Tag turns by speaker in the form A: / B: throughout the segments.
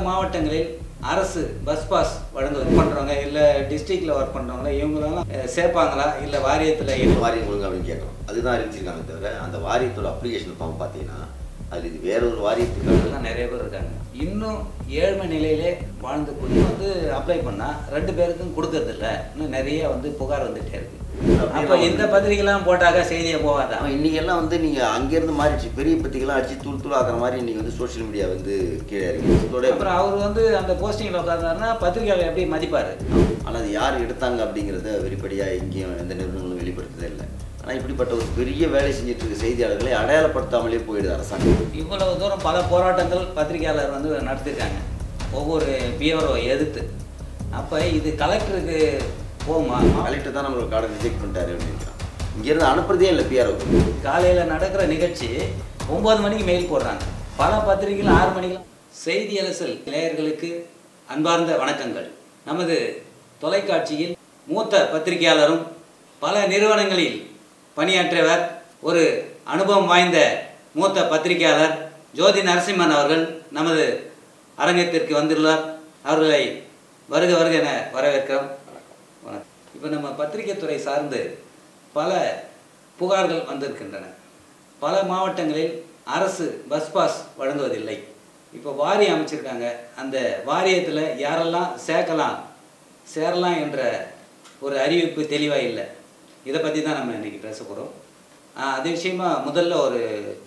A: மாவட்டங்களில் அரசு bus pass வழங்குவது பண்ணுறவங்க இல்லை டிஸ்ட்ரிக்டில் ஒர்க் பண்ணுறவங்க இவங்களெல்லாம் அஹ், சேர்ப்பாங்களா இல்லை வாரியத்தில்
B: என்ன வாரியம் ஒழுங்கு அப்படின்னு கேட்குறோம் அதுதான் அறிவிச்சிருக்காங்க தவிர அந்த வாரியத்தோட அப்ளிகேஷன் ஃபார்ம் பார்த்தீங்கன்னா அது இது வேற ஒரு வாரியத்துக்கு
A: தான் நிறைய பேர் இருக்காங்க இன்னும் ஏழ்மை நிலையிலே வாழ்ந்து கூடி வந்து அப்ளை பண்ணால் ரெண்டு பேருக்கும் கொடுக்கறது இல்ல இன்னும் நிறைய வந்து புகார் வந்துட்டே இருக்கு அப்போ இந்த பத்திரிகைலாம் போட்டாக்க செய்தியை போகாதான்
B: அவன் இன்னைக்கு எல்லாம் வந்து நீங்க அங்கேருந்து மாறிடுச்சு பெரிய பத்திரிகைலாம் அடிச்சு தூள் தூள் ஆக்குற மாதிரி இன்னைக்கு வந்து சோஷியல் மீடியா வந்து கீழே இருக்கு இதோட
A: அப்புறம் அவர் வந்து அந்த போஸ்டிங்கில் உட்காந்தாருன்னா பத்திரிகையாளர் எப்படி மதிப்பார்
B: ஆனால் அது யார் எடுத்தாங்க அப்படிங்கிறத வெளிப்படையாக எங்கேயும் எந்த நிறுவனங்களும் வெளிப்படுத்ததே இல்லை ஆனால் இப்படிப்பட்ட ஒரு பெரிய வேலை செஞ்சுட்டு இருக்க செய்தியாளர்களை அடையாளப்படுத்தாமலே போயிடுது அரசாங்கம்
A: இவ்வளவு தூரம் பல போராட்டங்கள் பத்திரிகையாளர் வந்து நடத்திருக்காங்க ஒவ்வொரு பிஓரோ எதிர்த்து அப்போ இது கலெக்டருக்கு போகுமா
B: கலெக்டர் தான் நம்மளோட கார்டை ரிஜெக்ட் பண்ணிட்டாரு அப்படின்னு இங்கேருந்து அனுப்புறதே இல்லை பிஆர்ஓக்கு
A: காலையில் நடக்கிற நிகழ்ச்சி ஒம்பது மணிக்கு மெயில் போடுறாங்க பல பத்திரிகைகள் ஆறு மணிக்கு செய்தி அலசல் நேயர்களுக்கு அன்பார்ந்த வணக்கங்கள் நமது தொலைக்காட்சியில் மூத்த பத்திரிகையாளரும் பல நிறுவனங்களில் பணியாற்றியவர் ஒரு அனுபவம் வாய்ந்த மூத்த பத்திரிகையாளர் ஜோதி நரசிம்மன் அவர்கள் நமது அரங்கத்திற்கு வந்துள்ளார் அவர்களை வருக வருக என வரவேற்கிறோம் வணக்கம் இப்போ நம்ம பத்திரிகை துறை சார்ந்து பல புகார்கள் வந்திருக்கின்றன பல மாவட்டங்களில் அரசு பஸ் பாஸ் வழங்குவதில்லை இப்போ வாரியம் அமைச்சிருக்காங்க அந்த வாரியத்தில் யாரெல்லாம் சேர்க்கலாம் சேரலாம் என்ற ஒரு அறிவிப்பு தெளிவாக இல்லை இதை பற்றி தான் நம்ம இன்னைக்கு பேச போகிறோம் அது விஷயமா முதல்ல ஒரு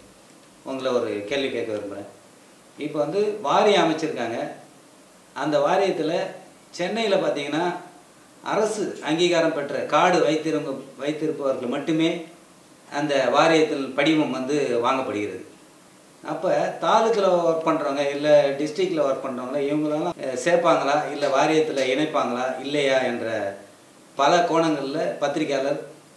A: உங்களை ஒரு கேள்வி கேட்க விரும்புகிறேன் இப்போ வந்து வாரியம் அமைச்சிருக்காங்க அந்த வாரியத்தில் சென்னையில் பார்த்தீங்கன்னா அரசு அங்கீகாரம் பெற்ற கார்டு வைத்திருங்க வைத்திருப்பவர்கள் மட்டுமே அந்த வாரியத்தில் படிவம் வந்து வாங்கப்படுகிறது அப்போ தாலுக்கில் ஒர்க் பண்ணுறவங்க இல்லை டிஸ்ட்ரிக்டில் ஒர்க் பண்ணுறவங்க இவங்களெல்லாம் அஹ், சேர்ப்பாங்களா இல்லை வாரியத்தில் இணைப்பாங்களா இல்லையா என்ற பல கோணங்களில் பத்திரிகையாளர்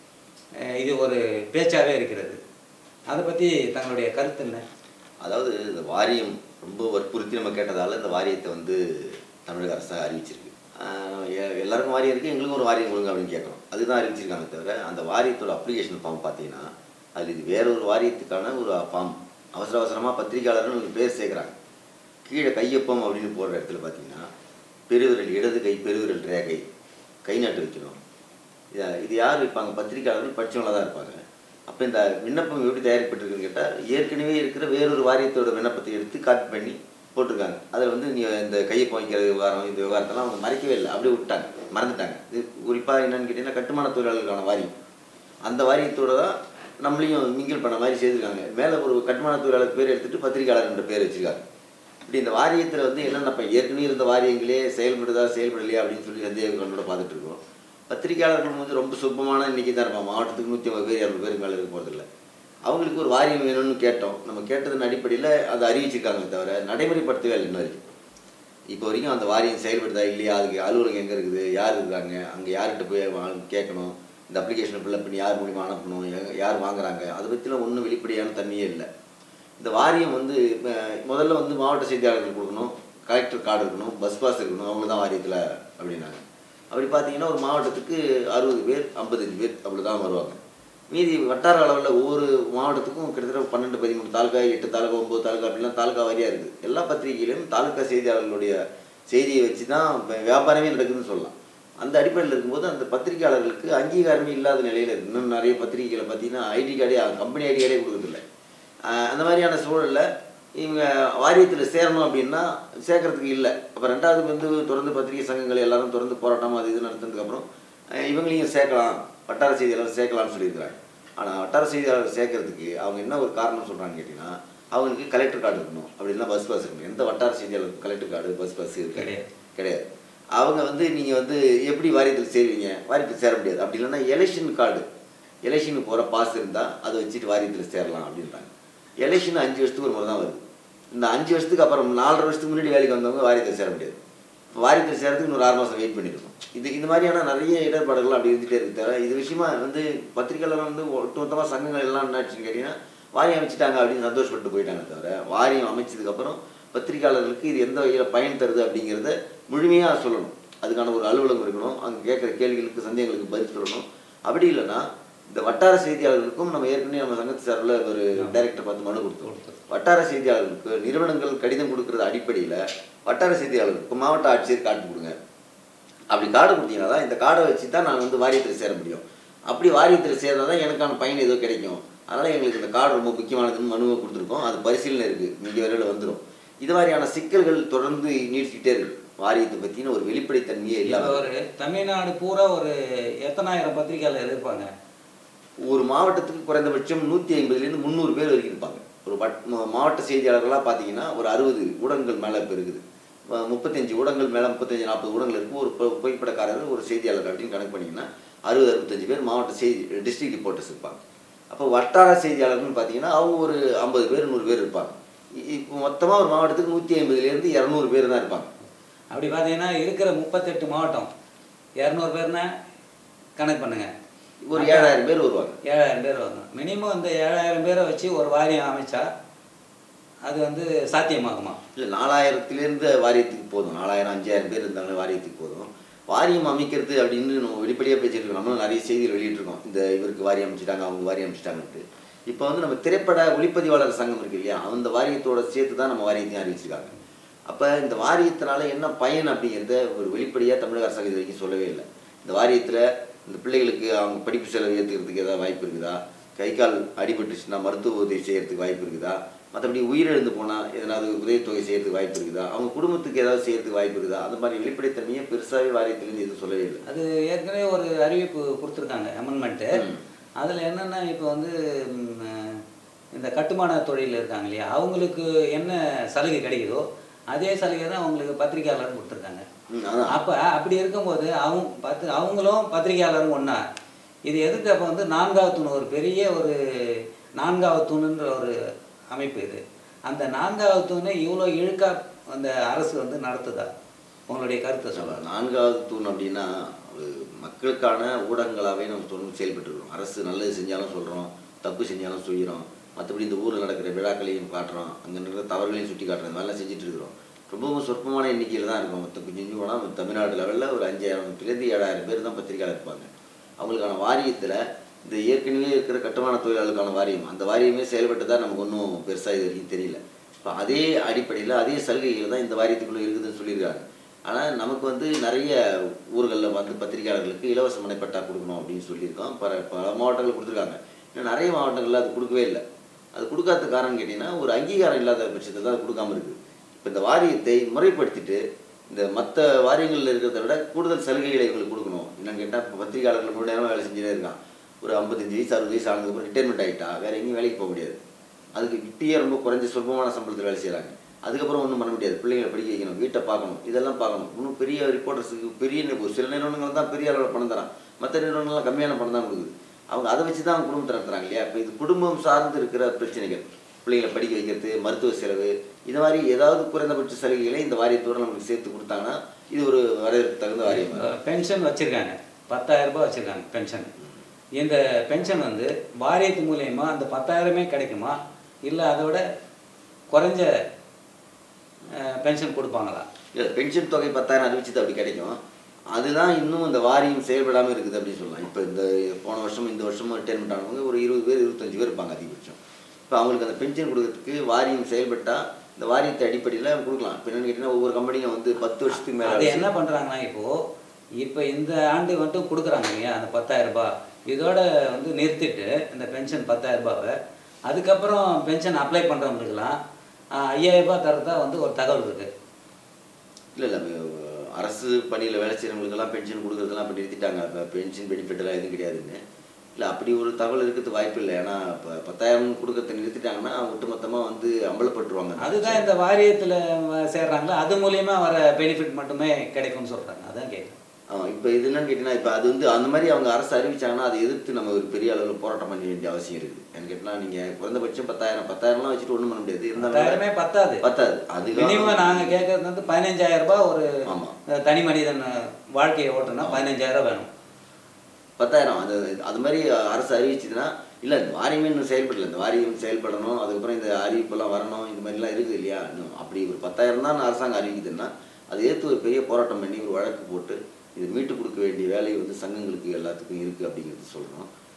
A: அஹ், இது ஒரு பேச்சாகவே இருக்கிறது அதை பற்றி தங்களுடைய கருத்து என்ன
B: அதாவது இந்த வாரியம் ரொம்ப வற்புறுத்தி நம்ம கேட்டதால இந்த வாரியத்தை வந்து தமிழக அரசு அறிவிச்சிருக்கு ஆஹ் எ- எல்லாருக்கும் வாரியம் இருக்குது எங்களுக்கும் ஒரு வாரியம் கொடுங்க அப்படின்னு கேட்குறோம் அதுதான் அறிவிச்சிருக்காங்க தவிர அந்த வாரியத்தோட அப்ளிகேஷன் ஃபார்ம் பார்த்தீங்கன்னா அது இது வேற ஒரு வாரியத்துக்கான ஒரு ஃபார்ம் அவசர அவசரமாக பத்திரிகையாளர்னு ஒரு பேர் சேர்க்குறாங்க கீழே கையொப்பம் அப்படின்னு போடுற இடத்துல பார்த்தீங்கன்னா பெருவிரல் இடது கை பெருவிரல் ரேகை கை நாட்டு வைக்கணும் இது இது யார் வைப்பாங்க பத்திரிகையாளர்கள் படித்தவங்களாக தான் இருப்பாங்க அப்போ இந்த விண்ணப்பம் எப்படி தயாரிப்பட்டிருக்குன்னு கேட்டால் ஏற்கனவே இருக்கிற வேறொரு வாரியத்தோட விண்ணப்பத்தை எடுத்து காப்பி பண்ணி போட்டிருக்காங்க அதில் வந்து நீ இந்த கையொப்பம் வைக்கிற விவகாரம் இந்த விவகாரத்தெல்லாம் அவங்க மறைக்கவே இல்லை அப்படியே விட்டாங்க மறந்துட்டாங்க இது குறிப்பாக என்னன்னு கேட்டிங்கன்னா கட்டுமான தொழிலாளர்களுக்கான வாரியம் அந்த வாரியத்தோட தான் நம்மளையும் மிங்கிள் பண்ண மாதிரி செய்திருக்காங்க மேலே ஒரு கட்டுமான தொழிலாளர் பேர் எடுத்துட்டு பத்திரிகையாளர் என்ற பேர் வச்சிருக்காங்க இப்படி இந்த வாரியத்தில் வந்து என்னென்ன இப்போ ஏற்கனவே இருந்த வாரியங்களே செயல்படுதா செயல்படலையா அப்படின்னு சொல்லி சந்தேக கண்ணோட பார்த்துட்டு இருக்கோம் பத்திரிகையாளர்கள் வந்து ரொம்ப சுப்பமான இன்னைக்கு தான் இருப்பாங்க மாவட்டத்துக்கு நூற்றி ஐம்பது பேர் இரநூறு பேருக்கு மேலே இருக்க போகிறதில்ல அவங்களுக்கு ஒரு வாரியம் வேணும்னு கேட்டோம் நம்ம கேட்டதன் அடிப்படையில் அதை அறிவிச்சிருக்காங்களே தவிர நடைமுறைப்படுத்தவே இல்லை இன்ன வரைக்கும் இப்போ வரைக்கும் அந்த வாரியம் செயல்படுதா இல்லையா அதுக்கு அலுவலகம் எங்கே இருக்குது யார் இருக்காங்க அங்கே யார்கிட்ட போய் வா- கேட்கணும் இந்த அப்ளிகேஷனை ஃபில்லப் பண்ணி யார் மூலியமாக அனுப்பணும் எங்க- யார் வாங்குறாங்க அதை பற்றிலாம் ஒன்றும் வெளிப்படையான தன்மையே இல்லை இந்த வாரியம் வந்து அஹ், முதல்ல வந்து மாவட்ட செய்தியாளர்கள் கொடுக்கணும் கலெக்டர் கார்டு இருக்கணும் பஸ் பாஸ் இருக்கணும் அவங்க தான் வாரியத்தில் அப்படின்னாங்க அப்படி பார்த்தீங்கன்னா ஒரு மாவட்டத்துக்கு அறுபது பேர் ஐம்பத்தஞ்சு பேர் அப்படி தான் வருவாங்க மீதி வட்டார அளவில் ஒவ்வொரு மாவட்டத்துக்கும் கிட்டத்தட்ட பன்னெண்டு பதிமூணு தாலுக்கா எட்டு தாலுக்கா ஒம்பது தாலுக்கா அப்படிலாம் தாலுக்கா வாரியாக இருக்குது எல்லா பத்திரிகையிலும் தாலுக்கா செய்தியாளர்களுடைய செய்தியை வச்சு தான் வி- வியாபாரமே நடக்குதுன்னு சொல்லலாம் அந்த அடிப்படையில் இருக்கும்போது அந்த பத்திரிகையாளர்களுக்கு அங்கீகாரமே இல்லாத நிலையில் இருக்குது இன்னும் நிறைய பத்திரிகைகளை பார்த்தீங்கன்னா ஐடி கார்டே கம்பெனி ஐடி கார்டே கொடுக்குறதில்ல ஆஹ் அந்த மாதிரியான சூழலில் இவங்க வாரியத்தில் சேரணும் அப்படின்னா சேர்க்கறதுக்கு இல்லை அப்போ ரெண்டாவது வந்து தொடர்ந்து பத்திரிகை சங்கங்கள் எல்லாரும் தொடர்ந்து போராட்டம் அது இது நடத்தினதுக்கப்புறம் ஆஹ் இவங்களையும் சேர்க்கலாம் வட்டார செய்தியாளர் சேர்க்கலாம்னு சொல்லியிருக்கிறாங்க ஆனால் வட்டார செய்தியாளர் சேர்க்கறதுக்கு அவங்க என்ன ஒரு காரணம் சொல்கிறாங்கன்னு கேட்டிங்கன்னா அவங்களுக்கு கலெக்டர் கார்டு இருக்கணும் அப்படின்னா பஸ் பாஸ் இருக்கணும் எந்த வட்டார செய்தியாளருக்கு கலெக்டர் கார்டு பஸ் பாஸ் இருக்கு
A: கிடையாது.
B: கிடையாது அவங்க வந்து நீங்கள் வந்து எப்படி வாரியத்தில் சேருவீங்க வாரியத்தில் சேர முடியாது அப்படி இல்லைன்னா எலெக்ஷன் கார்டு எலெக்ஷனுக்கு போகிற பாஸ் இருந்தால் அதை வச்சுட்டு வாரியத்தில் சேரலாம் அப்படின்றாங்க எலெக்ஷன் அஞ்சு வருஷத்துக்கு ஒரு முறை தான் வருது இந்த அஞ்சு வருஷத்துக்கு அப்புறம் நாலரை வருஷத்துக்கு முன்னாடி வேலைக்கு வந்தவங்க வாரியத்தில் சேர முடியாது வாரியத்தில் சேர்றதுக்கு இன்னொரு ஆறு மாதம் வெயிட் பண்ணியிருக்கோம் இது இந்த மாதிரியான நிறைய இடர்பாடுகள் அப்படி இருந்துகிட்டே இருக்கு தவிர இது விஷயமா வந்து பத்திரிகையாளர் வந்து ஒட்டுமொத்தமாக சங்கங்கள் எல்லாம் என்ன ஆச்சுன்னு கேட்டிங்கன்னா வாரியம் அமைச்சிட்டாங்க அப்படின்னு சந்தோஷப்பட்டு போயிட்டாங்க தவிர வாரியம் அமைச்சதுக்கப்புறம் பத்திரிகையாளர்களுக்கு இது எந்த வகையில் பயன் தருது அப்படிங்கிறத முழுமையாக சொல்லணும் அதுக்கான ஒரு அலுவலகம் இருக்கணும் அங்கே கேட்குற கேள்விகளுக்கு சந்தேகங்களுக்கு பதில் சொல்லணும் அப்படி இல்லைன்னா இந்த வட்டார செய்தியாளர்களுக்கும் நம்ம ஏற்கனவே நம்ம சங்கத்து சார்பில் ஒரு டைரக்டர் பார்த்து மனு கொடுத்தோம் வட்டார செய்தியாளர்களுக்கு நிறுவனங்கள் கடிதம் கொடுக்கறது அடிப்படையில் வட்டார செய்தியாளர்களுக்கு மாவட்ட ஆட்சியர் கார்டு கொடுங்க அப்படி கார்டு கொடுத்தீங்கன்னா தான் இந்த கார்டை வச்சு தான் நான் வந்து வாரியத்தில் சேர முடியும் அப்படி வாரியத்தில் சேர்ந்தால் தான் எனக்கான பயன் ஏதோ கிடைக்கும் அதனால் எங்களுக்கு இந்த கார்டு ரொம்ப முக்கியமானதுன்னு மனுவை கொடுத்துருக்கோம் அது பரிசீலனை இருக்குது மீதி வரையில் வந்துடும் இது மாதிரியான சிக்கல்கள் தொடர்ந்து நீடிச்சுக்கிட்டே இருக்கு வாரியத்தை பற்றின ஒரு வெளிப்படைத்தன்மையே
A: இப்போ
B: இல்லாமல்
A: ஒரு தமிழ்நாடு பூரா ஒரு எத்தனாயிரம் பத்திரிக்கையாளர் இருப்பாங்க
B: ஒரு மாவட்டத்துக்கு குறைந்தபட்சம் நூற்றி ஐம்பதுலேருந்து முந்நூறு பேர் வரைக்கும் இருப்பாங்க ஒரு வட் மா- மாவட்ட செய்தியாளர்களாக பார்த்தீங்கன்னா ஒரு அறுபது ஊடகங்கள் மேலே இப்போ இருக்குது ம- முப்பத்தஞ்சு ஊடகங்கள் மேலே முப்பத்தஞ்சு நாற்பது ஊடகங்கள் இருக்கும் ஒரு பு- புகைப்படக்காரர் ஒரு செய்தியாளர் அப்படின்னு கணக்கு பண்ணிங்கன்னா அறுபது அறுபத்தஞ்சு பேர் மாவட்ட செய்தி டிஸ்ட்ரிக்ட் ரிப்போர்ட்டர்ஸ் இருப்பாங்க அப்போ வட்டார செய்தியாளர்கள்னு பார்த்தீங்கன்னா அவங்க ஒரு ஐம்பது பேர் நூறு பேர் இருப்பாங்க இ- இப்போ மொத்தமாக ஒரு மாவட்டத்துக்கு நூற்றி ஐம்பதுலேருந்து இரநூறு பேர் தான் இருப்பாங்க
A: அப்படி பார்த்தீங்கன்னா இருக்கிற முப்பத்தெட்டு மாவட்டம் இரநூறு பேர்னா கணக்கு பண்ணுங்க
B: ஒரு ஏழாயிரம் பேர் வருவாங்க
A: ஏழாயிரம் பேர் வரும் மினிமம் இந்த ஏழாயிரம் பேரை வச்சு ஒரு வாரியம் அமைச்சா அது வந்து சாத்தியமாகுமா
B: இல்லை நாலாயிரத்துலேருந்து வாரியத்துக்கு போதும் நாலாயிரம் அஞ்சாயிரம் பேர் இருந்தாலும் வாரியத்துக்கு போதும் வாரியம் அமைக்கிறது அப்படின்னு நம்ம வெளிப்படையாக பேசியிருக்கோம் நம்மளும் நிறைய செய்திகள் வெளியிட்டிருக்கோம் இந்த இவருக்கு வாரியம் அமைச்சிட்டாங்க அவங்க வாரியம் அமைச்சிட்டாங்கன்ட்டு இப்போ வந்து நம்ம திரைப்பட ஒளிப்பதிவாளர் சங்கம் இருக்கு இல்லையா அந்த வாரியத்தோட சேர்த்து தான் நம்ம வாரியத்தையும் அறிவிச்சிருக்காங்க அப்போ இந்த வாரியத்தினால என்ன பயன் அப்படிங்கிறத ஒரு வெளிப்படையாக தமிழக அரசாங்கம் இது வரைக்கும் சொல்லவே இல்லை இந்த வாரியத்தில் இந்த பிள்ளைகளுக்கு அவங்க படிப்பு செலவு ஏற்றுக்கிறதுக்கு ஏதாவது வாய்ப்பு இருக்குதா கை கால் அடிபட்டுச்சுன்னா மருத்துவ உதவி செய்யறதுக்கு வாய்ப்பு இருக்குதா மற்றபடி உயிரிழந்து போனால் எதனாவது உதவித்தொகை செய்யறதுக்கு வாய்ப்பு இருக்குதா அவங்க குடும்பத்துக்கு ஏதாவது செய்யறதுக்கு வாய்ப்பு இருக்குதா அந்த மாதிரி வெளிப்படைத்தன்மையை பெருசாகவே வாரியத்திலேருந்து எதுவும் சொல்லவே இல்லை
A: அது ஏற்கனவே ஒரு அறிவிப்பு கொடுத்துருக்காங்க அமெண்ட்மெண்ட்டு அதில் என்னென்னா இப்போ வந்து ம், இந்த கட்டுமான தொழிலில் இருக்காங்க இல்லையா அவங்களுக்கு என்ன சலுகை கிடைக்குதோ அதே சலுகை தான் அவங்களுக்கு பத்திரிக்கையாளர் கொடுத்துருக்காங்க
B: ம், அதான்
A: அப்போ அப்படி இருக்கும்போது அவங்க பத்து அவங்களும் பத்திரிகையாளரும் ஒன்றா இது எதுக்கு அப்போ வந்து நான்காவது தூண் ஒரு பெரிய ஒரு நான்காவது தூணுன்ற ஒரு அமைப்பு இது அந்த நான்காவது தூணை இவ்வளோ இழுக்கா அந்த அரசு வந்து நடத்துதா உங்களுடைய கருத்தை
B: நம்ம
A: சொல்லுங்கள்
B: நான்காவது தூண் அப்படின்னா ஒரு மக்களுக்கான ஊடகங்களாகவே நம்ம தொடர்ந்து செயல்பட்டு இருக்கோம் அரசு நல்லது செஞ்சாலும் சொல்கிறோம் தப்பு செஞ்சாலும் சொல்லிடுறோம் மற்றபடி இந்த ஊரில் நடக்கிற விழாக்களையும் காட்டுறோம் அங்கே நடக்கிற தவறுகளையும் சுட்டி காட்டுறோம் இந்த மாதிரிலாம் செஞ்சுட்டு இருக்கிறோம் ரொம்பவும் சொற்பமான எண்ணிக்கையில் தான் இருக்கும் மொத்தம் கொஞ்சம் கொஞ்சம் போனால் தமிழ்நாடு லெவலில் ஒரு அஞ்சாயிரத்துலேருந்து ஏழாயிரம் பேர் தான் பத்திரிக்கையாளர் இருப்பாங்க அவங்களுக்கான வாரியத்தில் இந்த ஏற்கனவே இருக்கிற கட்டுமான தொழிலாளர்களுக்கான வாரியம் அந்த வாரியமே செயல்பட்டதா நமக்கு ஒன்றும் பெருசாக இது வரைக்கும் தெரியல இப்போ அதே அடிப்படையில் அதே சலுகைகள் தான் இந்த வாரியத்துக்குள்ளே இருக்குதுன்னு சொல்லியிருக்காங்க ஆனால் நமக்கு வந்து நிறைய ஊர்களில் வந்து பத்திரிகையாளர்களுக்கு இலவச மனைப்பட்டா கொடுக்கணும் அப்படின்னு சொல்லியிருக்கோம் பல பல மாவட்டங்கள் கொடுத்துருக்காங்க இன்னும் நிறைய மாவட்டங்களில் அது கொடுக்கவே இல்லை அது கொடுக்காத காரணம் கேட்டிங்கன்னா ஒரு அங்கீகாரம் இல்லாத பட்சத்தில் தான் அது கொடுக்காம இருக்குது இப்போ இந்த வாரியத்தை முறைப்படுத்திட்டு இந்த மற்ற வாரியங்களில் இருக்கிறத விட கூடுதல் சலுகைகளை இவங்களுக்கு கொடுக்கணும் என்னன்னு கேட்டால் இப்போ பத்திரிகையாளர்கள் முழு நேரமாக வேலை செஞ்சுட்டே இருக்கான் ஒரு ஐம்பத்தஞ்சு வயசு அறுபது வயசு ஆனதுக்கப்புறம் ரிட்டைர்மெண்ட் ஆகிட்டா வேறு எங்கேயும் வேலைக்கு போக முடியாது அதுக்கு இப்பயே ரொம்ப குறைஞ்ச சொற்பமான சம்பளத்தில் வேலை செய்கிறாங்க அதுக்கப்புறம் ஒன்றும் பண்ண முடியாது பிள்ளைங்களை படிக்க வைக்கணும் வீட்டை பார்க்கணும் இதெல்லாம் பார்க்கணும் இன்னும் பெரிய ரிப்போர்ட்டர்ஸுக்கு பெரிய நி- ஒரு சில நிறுவனங்கள் தான் பெரிய அளவில் பணம் தரான் மற்ற நிறுவனங்கள்லாம் கம்மியான பணம் தான் கொடுக்குது அவங்க அதை வச்சு தான் அவங்க குடும்பத்தை நடத்துறாங்க இல்லையா இப்போ இது குடும்பம் சார்ந்து இருக்கிற பிரச்சனைகள் பிள்ளைங்களை படிக்க வைக்கிறது மருத்துவ செலவு இது மாதிரி ஏதாவது குறைந்தபட்ச சலுகைகளை இந்த வாரியத்தோடு நமக்கு சேர்த்து கொடுத்தாங்கன்னா இது ஒரு வரவேற்பு தகுந்த வாரியம்
A: பென்ஷன் வச்சுருக்காங்க பத்தாயிரம் ரூபாய் வச்சுருக்காங்க பென்ஷன் இந்த பென்ஷன் வந்து வாரியத்து மூலயமா அந்த பத்தாயிரமே கிடைக்குமா இல்லை அதை விட குறைஞ்ச பென்ஷன் கொடுப்பாங்களா
B: இல்லை பென்ஷன் தொகை பத்தாயிரம் அறிவிச்சது அப்படி கிடைக்கும் அதுதான் இன்னும் இந்த வாரியம் செயல்படாமல் இருக்குது அப்படின்னு சொல்லலாம் இப்போ இந்த போன வருஷம் இந்த வருஷமும் ரிட்டைர்மெண்ட் ஆனவங்க ஒரு இருபது பேர் இருபத்தஞ்சு பேர் இருப்பாங்க அதிகபட்சம் இப்போ அவங்களுக்கு அந்த பென்ஷன் கொடுக்கறதுக்கு வாரியம் செயல்பட்டால் இந்த வாரியத்தை அடிப்படையில் கொடுக்கலாம் இப்போ என்னன்னு கேட்டிங்கன்னா ஒவ்வொரு கம்பெனியும் வந்து பத்து வருஷத்துக்கு
A: அது
B: மேலே
A: என்ன பண்ணுறாங்கன்னா இப்போது இப்போ இந்த ஆண்டு மட்டும் கொடுக்குறாங்க இல்லையா அந்த பத்தாயிரம் ரூபாய் இதோட வந்து நிறுத்திட்டு இந்த பென்ஷன் பத்தாயிரம் ரூபாவை அதுக்கப்புறம் பென்ஷன் அப்ளை பண்ணுறவங்களுக்குலாம் ஐயாயிரம் ரூபாய் தரதா வந்து ஒரு தகவல் இருக்குது
B: இல்லை இல்லை அரசு பணியில் வேலை செய்கிறவங்களுக்கெல்லாம் பென்ஷன் கொடுக்குறதெல்லாம் இப்போ நிறுத்திட்டாங்க இப்போ பென்ஷன் பெனிஃபிட் எல்லாம் எதுவும் கிடையாதுன்னு இல்லை அப்படி ஒரு தகவல் இருக்கிறது வாய்ப்பு இல்லை ஏன்னா இப்போ பத்தாயிரம் கொடுக்கறத நிறுத்திட்டாங்கன்னா ஒட்டுமொத்தமாக வந்து அம்பலப்பட்டுருவாங்க
A: அதுதான் இந்த வாரியத்தில் சேர்றாங்களா அது மூலியமா வர பெனிஃபிட் மட்டுமே கிடைக்கும்னு சொல்கிறாங்க அதான் கேட்குறேன்
B: ஆமாம் இப்போ இது என்னன்னு கேட்டிங்கன்னா இப்போ அது வந்து அந்த மாதிரி அவங்க அரசு அறிவிச்சாங்கன்னா அதை எதிர்த்து நம்ம ஒரு பெரிய அளவில் போராட்டம் பண்ண வேண்டிய அவசியம் இருக்குது ஏன்னு கேட்டினா நீங்கள் குறைந்தபட்சம் பத்தாயிரம் பத்தாயிரம்லாம் வச்சுட்டு ஒன்றும் பண்ண முடியாது இருந்தாலும்
A: பத்தாயிரமே பத்தாது
B: பத்தாது அது
A: மினிமம் நாங்கள் கேட்கறது வந்து பதினஞ்சாயிரம் ரூபாய் ஒரு
B: ஆமாம்
A: அஹ், தனி மனிதன் வாழ்க்கையை ஓட்டுனா பதினஞ்சாயிரம் வேணும்
B: பத்தாயிரம் அது அது மாதிரி அரசு அறிவிச்சதுன்னா இல்லை இந்த வாரியமே இன்னும் செயல்படல இந்த வாரியம் செயல்படணும் அதுக்கப்புறம் இந்த அறிவிப்பெல்லாம் வரணும் இந்த மாதிரிலாம் இருக்குது இல்லையா இன்னும் அப்படி ஒரு பத்தாயிரம் தான் அரசாங்கம் அறிவிக்குதுன்னா அதை ஏற்று ஒரு பெரிய போராட்டம் பண்ணி ஒரு வழக்கு போட்டு இது மீட்டு கொடுக்க வேண்டிய வேலை வந்து சங்கங்களுக்கு எல்லாத்துக்கும் இருக்குது அப்படிங்கிறது சொல்கிறோம்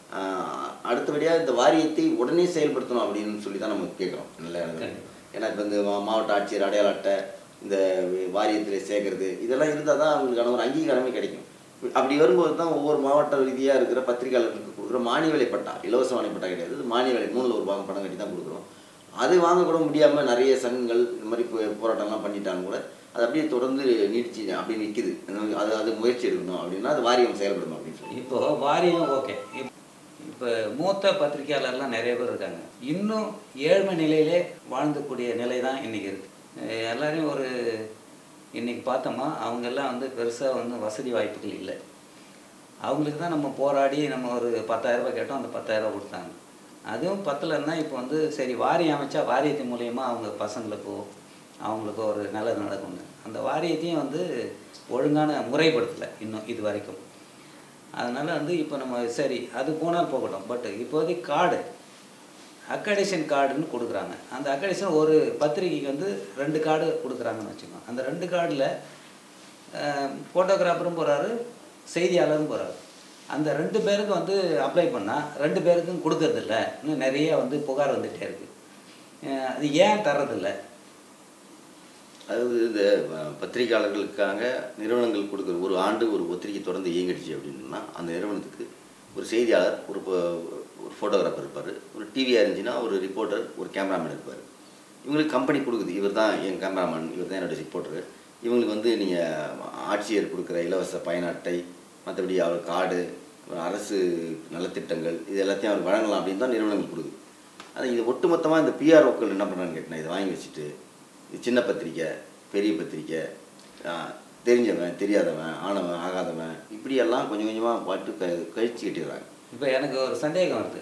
B: ஆஹ் அடுத்தபடியாக இந்த வாரியத்தை உடனே செயல்படுத்தணும் அப்படின்னு சொல்லி தான் நம்ம கேட்குறோம் நல்ல ஏன்னா இப்போ இந்த மா- மாவட்ட ஆட்சியர் அடையாள அட்டை இந்த வாரியத்தில் சேர்க்கறது இதெல்லாம் இருந்தால் தான் அவங்களுக்கான ஒரு அங்கீகாரமே கிடைக்கும் அப்படி வரும்போது தான் ஒவ்வொரு மாவட்ட ரீதியாக இருக்கிற பத்திரிகையாளர்களுக்கு கொடுக்குற மானிய விலை பட்டா இலவச மானிய பட்டா கிடையாது இது மானிய விலை மூணில் ஒரு பாகம் பணம் கட்டி தான் கொடுக்குறோம் அது வாங்க கூட முடியாமல் நிறைய சங்கங்கள் இந்த மாதிரி போ- போராட்டம்லாம் பண்ணிட்டாங்க கூட அது அப்படியே தொடர்ந்து நீடிச்சு அப்படி நிற்கிது அது அது முயற்சி எடுக்கணும் அப்படின்னா அது வாரியம் செயல்படும் அப்படின்னு சொல்லி
A: இப்போ வாரியம் ஓகே இப்போ மூத்த பத்திரிகையாளர்லாம் நிறைய பேர் இருக்காங்க இன்னும் ஏழ்மை நிலையிலே வாழ்ந்தக்கூடிய நிலை தான் இன்னைக்கு இருக்கு அஹ் எல்லாரையும் ஒரு இன்னைக்கு பார்த்தோமா அவங்க எல்லாம் வந்து பெருசாக வந்து வசதி வாய்ப்புகள் இல்லை அவங்களுக்கு தான் நம்ம போராடி நம்ம ஒரு பத்தாயிரம் ரூபாய் கேட்டோம் அந்த பத்தாயிரம் ரூபாய் கொடுத்தாங்க அதுவும் பத்தலைன்னா இப்போ வந்து சரி வாரியம் அமைச்சா வாரியத்தின் மூலயமா அவங்க பசங்களுக்கோ அவங்களுக்கோ ஒரு நல்லது நடக்கும்னு அந்த வாரியத்தையும் வந்து ஒழுங்கான முறைப்படுத்தலை இன்னும் இது வரைக்கும் அதனால் வந்து இப்போ நம்ம சரி அது போனால் போகட்டும் பட் இப்போதைக்கு கார்டு அக்கடேஷன் கார்டுன்னு கொடுக்குறாங்க அந்த அக்கடேஷன் ஒரு பத்திரிகைக்கு வந்து ரெண்டு கார்டு கொடுக்குறாங்கன்னு வச்சுக்கோங்க அந்த ரெண்டு கார்டில் ஃபோட்டோகிராஃபரும் போகிறாரு செய்தியாளரும் போகிறாரு அந்த ரெண்டு பேருக்கு வந்து அப்ளை பண்ணால் ரெண்டு பேருக்கும் கொடுக்கறதில்ல இன்னும் நிறைய வந்து புகார் வந்துகிட்டே இருக்குது அது ஏன் தர்றதில்ல
B: அதாவது இந்த அஹ், பத்திரிகையாளர்களுக்காக நிறுவனங்கள் கொடுக்குற ஒரு ஆண்டு ஒரு பத்திரிகை தொடர்ந்து இயங்கிடுச்சு அப்படின்னா அந்த நிறுவனத்துக்கு ஒரு செய்தியாளர் ஒரு ப- ஒரு ஃபோட்டோகிராஃபர் இருப்பார் ஒரு டிவியாக இருந்துச்சுன்னா ஒரு ரிப்போர்ட்டர் ஒரு கேமராமேன் இருப்பார் இவங்களுக்கு கம்பெனி கொடுக்குது இவர் தான் என் கேமராமேன் இவர் தான் என்னோட ரிப்போர்ட்டர் இவங்களுக்கு வந்து நீங்கள் ஆட்சியர் கொடுக்குற இலவச பயண அட்டை மற்றபடி அவர் கார்டு அரசு நலத்திட்டங்கள் இது எல்லாத்தையும் அவர் வழங்கலாம் அப்படின்னு தான் நிறுவனங்கள் கொடுக்குது ஆனால் இது ஒட்டுமொத்தமாக இந்த பிஆர்ஓக்கள் என்ன பண்ணுறான்னு கேட்டேன் இதை வாங்கி வச்சுட்டு இது சின்ன பத்திரிக்கை பெரிய பத்திரிக்கை ஆஹ், தெரிஞ்சவன் தெரியாதவன் ஆனவன் ஆகாதவன் இப்படியெல்லாம் கொஞ்சம் கொஞ்சமாக பாட்டு க கழிச்சு கட்டிடுறாங்க
A: இப்போ எனக்கு ஒரு சந்தேகம் வருது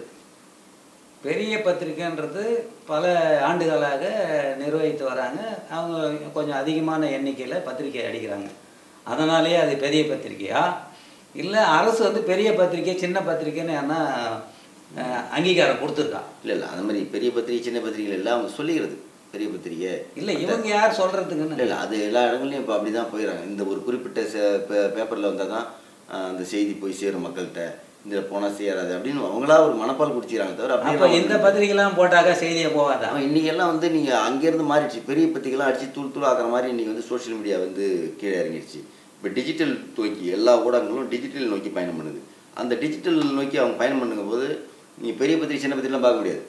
A: பெரிய பத்திரிக்கைன்றது பல ஆண்டுகளாக நிர்வகித்து வராங்க அவங்க கொஞ்சம் அதிகமான எண்ணிக்கையில் பத்திரிக்கை அடிக்கிறாங்க அதனாலேயே அது பெரிய பத்திரிக்கையா இல்லை அரசு வந்து பெரிய பத்திரிக்கை சின்ன பத்திரிக்கைன்னு என்ன அங்கீகாரம் கொடுத்துருக்கா
B: இல்லை இல்லை அந்த மாதிரி பெரிய பத்திரிகை சின்ன பத்திரிகைகள் எல்லாம் அவங்க சொல்லிக்கிறது பெரிய பத்திரிகை
A: இல்லை இவங்க யார் சொல்கிறதுக்குன்னு
B: இல்லை இல்லை அது எல்லா இடங்கள்லையும் இப்போ அப்படி தான் போயிடறாங்க இந்த ஒரு குறிப்பிட்ட பேப்பரில் வந்தால் தான் ஆஹ், அந்த செய்தி போய் சேரும் மக்கள்கிட்ட இதில் போனால் சேராது அப்படின்னு அவங்களா ஒரு மனப்பால் குடிச்சிக்கிறாங்க தவிர
A: அப்போ
B: அப்படியே
A: இந்த பத்திரிக்கைலாம் போட்டாக்கா செய்தியை போகாதா
B: அவன் இன்னைக்கு எல்லாம் வந்து நீங்கள் அங்கேருந்து மாறிடுச்சு பெரிய பத்திரிகைலாம் அடிச்சு தூள் தூள் ஆக்குற மாதிரி இன்னைக்கு வந்து சோஷியல் மீடியா வந்து கீழே இறங்கிடுச்சு இப்போ டிஜிட்டல் நோக்கி எல்லா ஊடகங்களும் டிஜிட்டல் நோக்கி பயணம் பண்ணுது அந்த டிஜிட்டல் நோக்கி அவங்க பயணம் பண்ணும் போது நீ பெரிய பத்திரிகை சின்ன பத்திரிகைலாம் பார்க்க முடியாது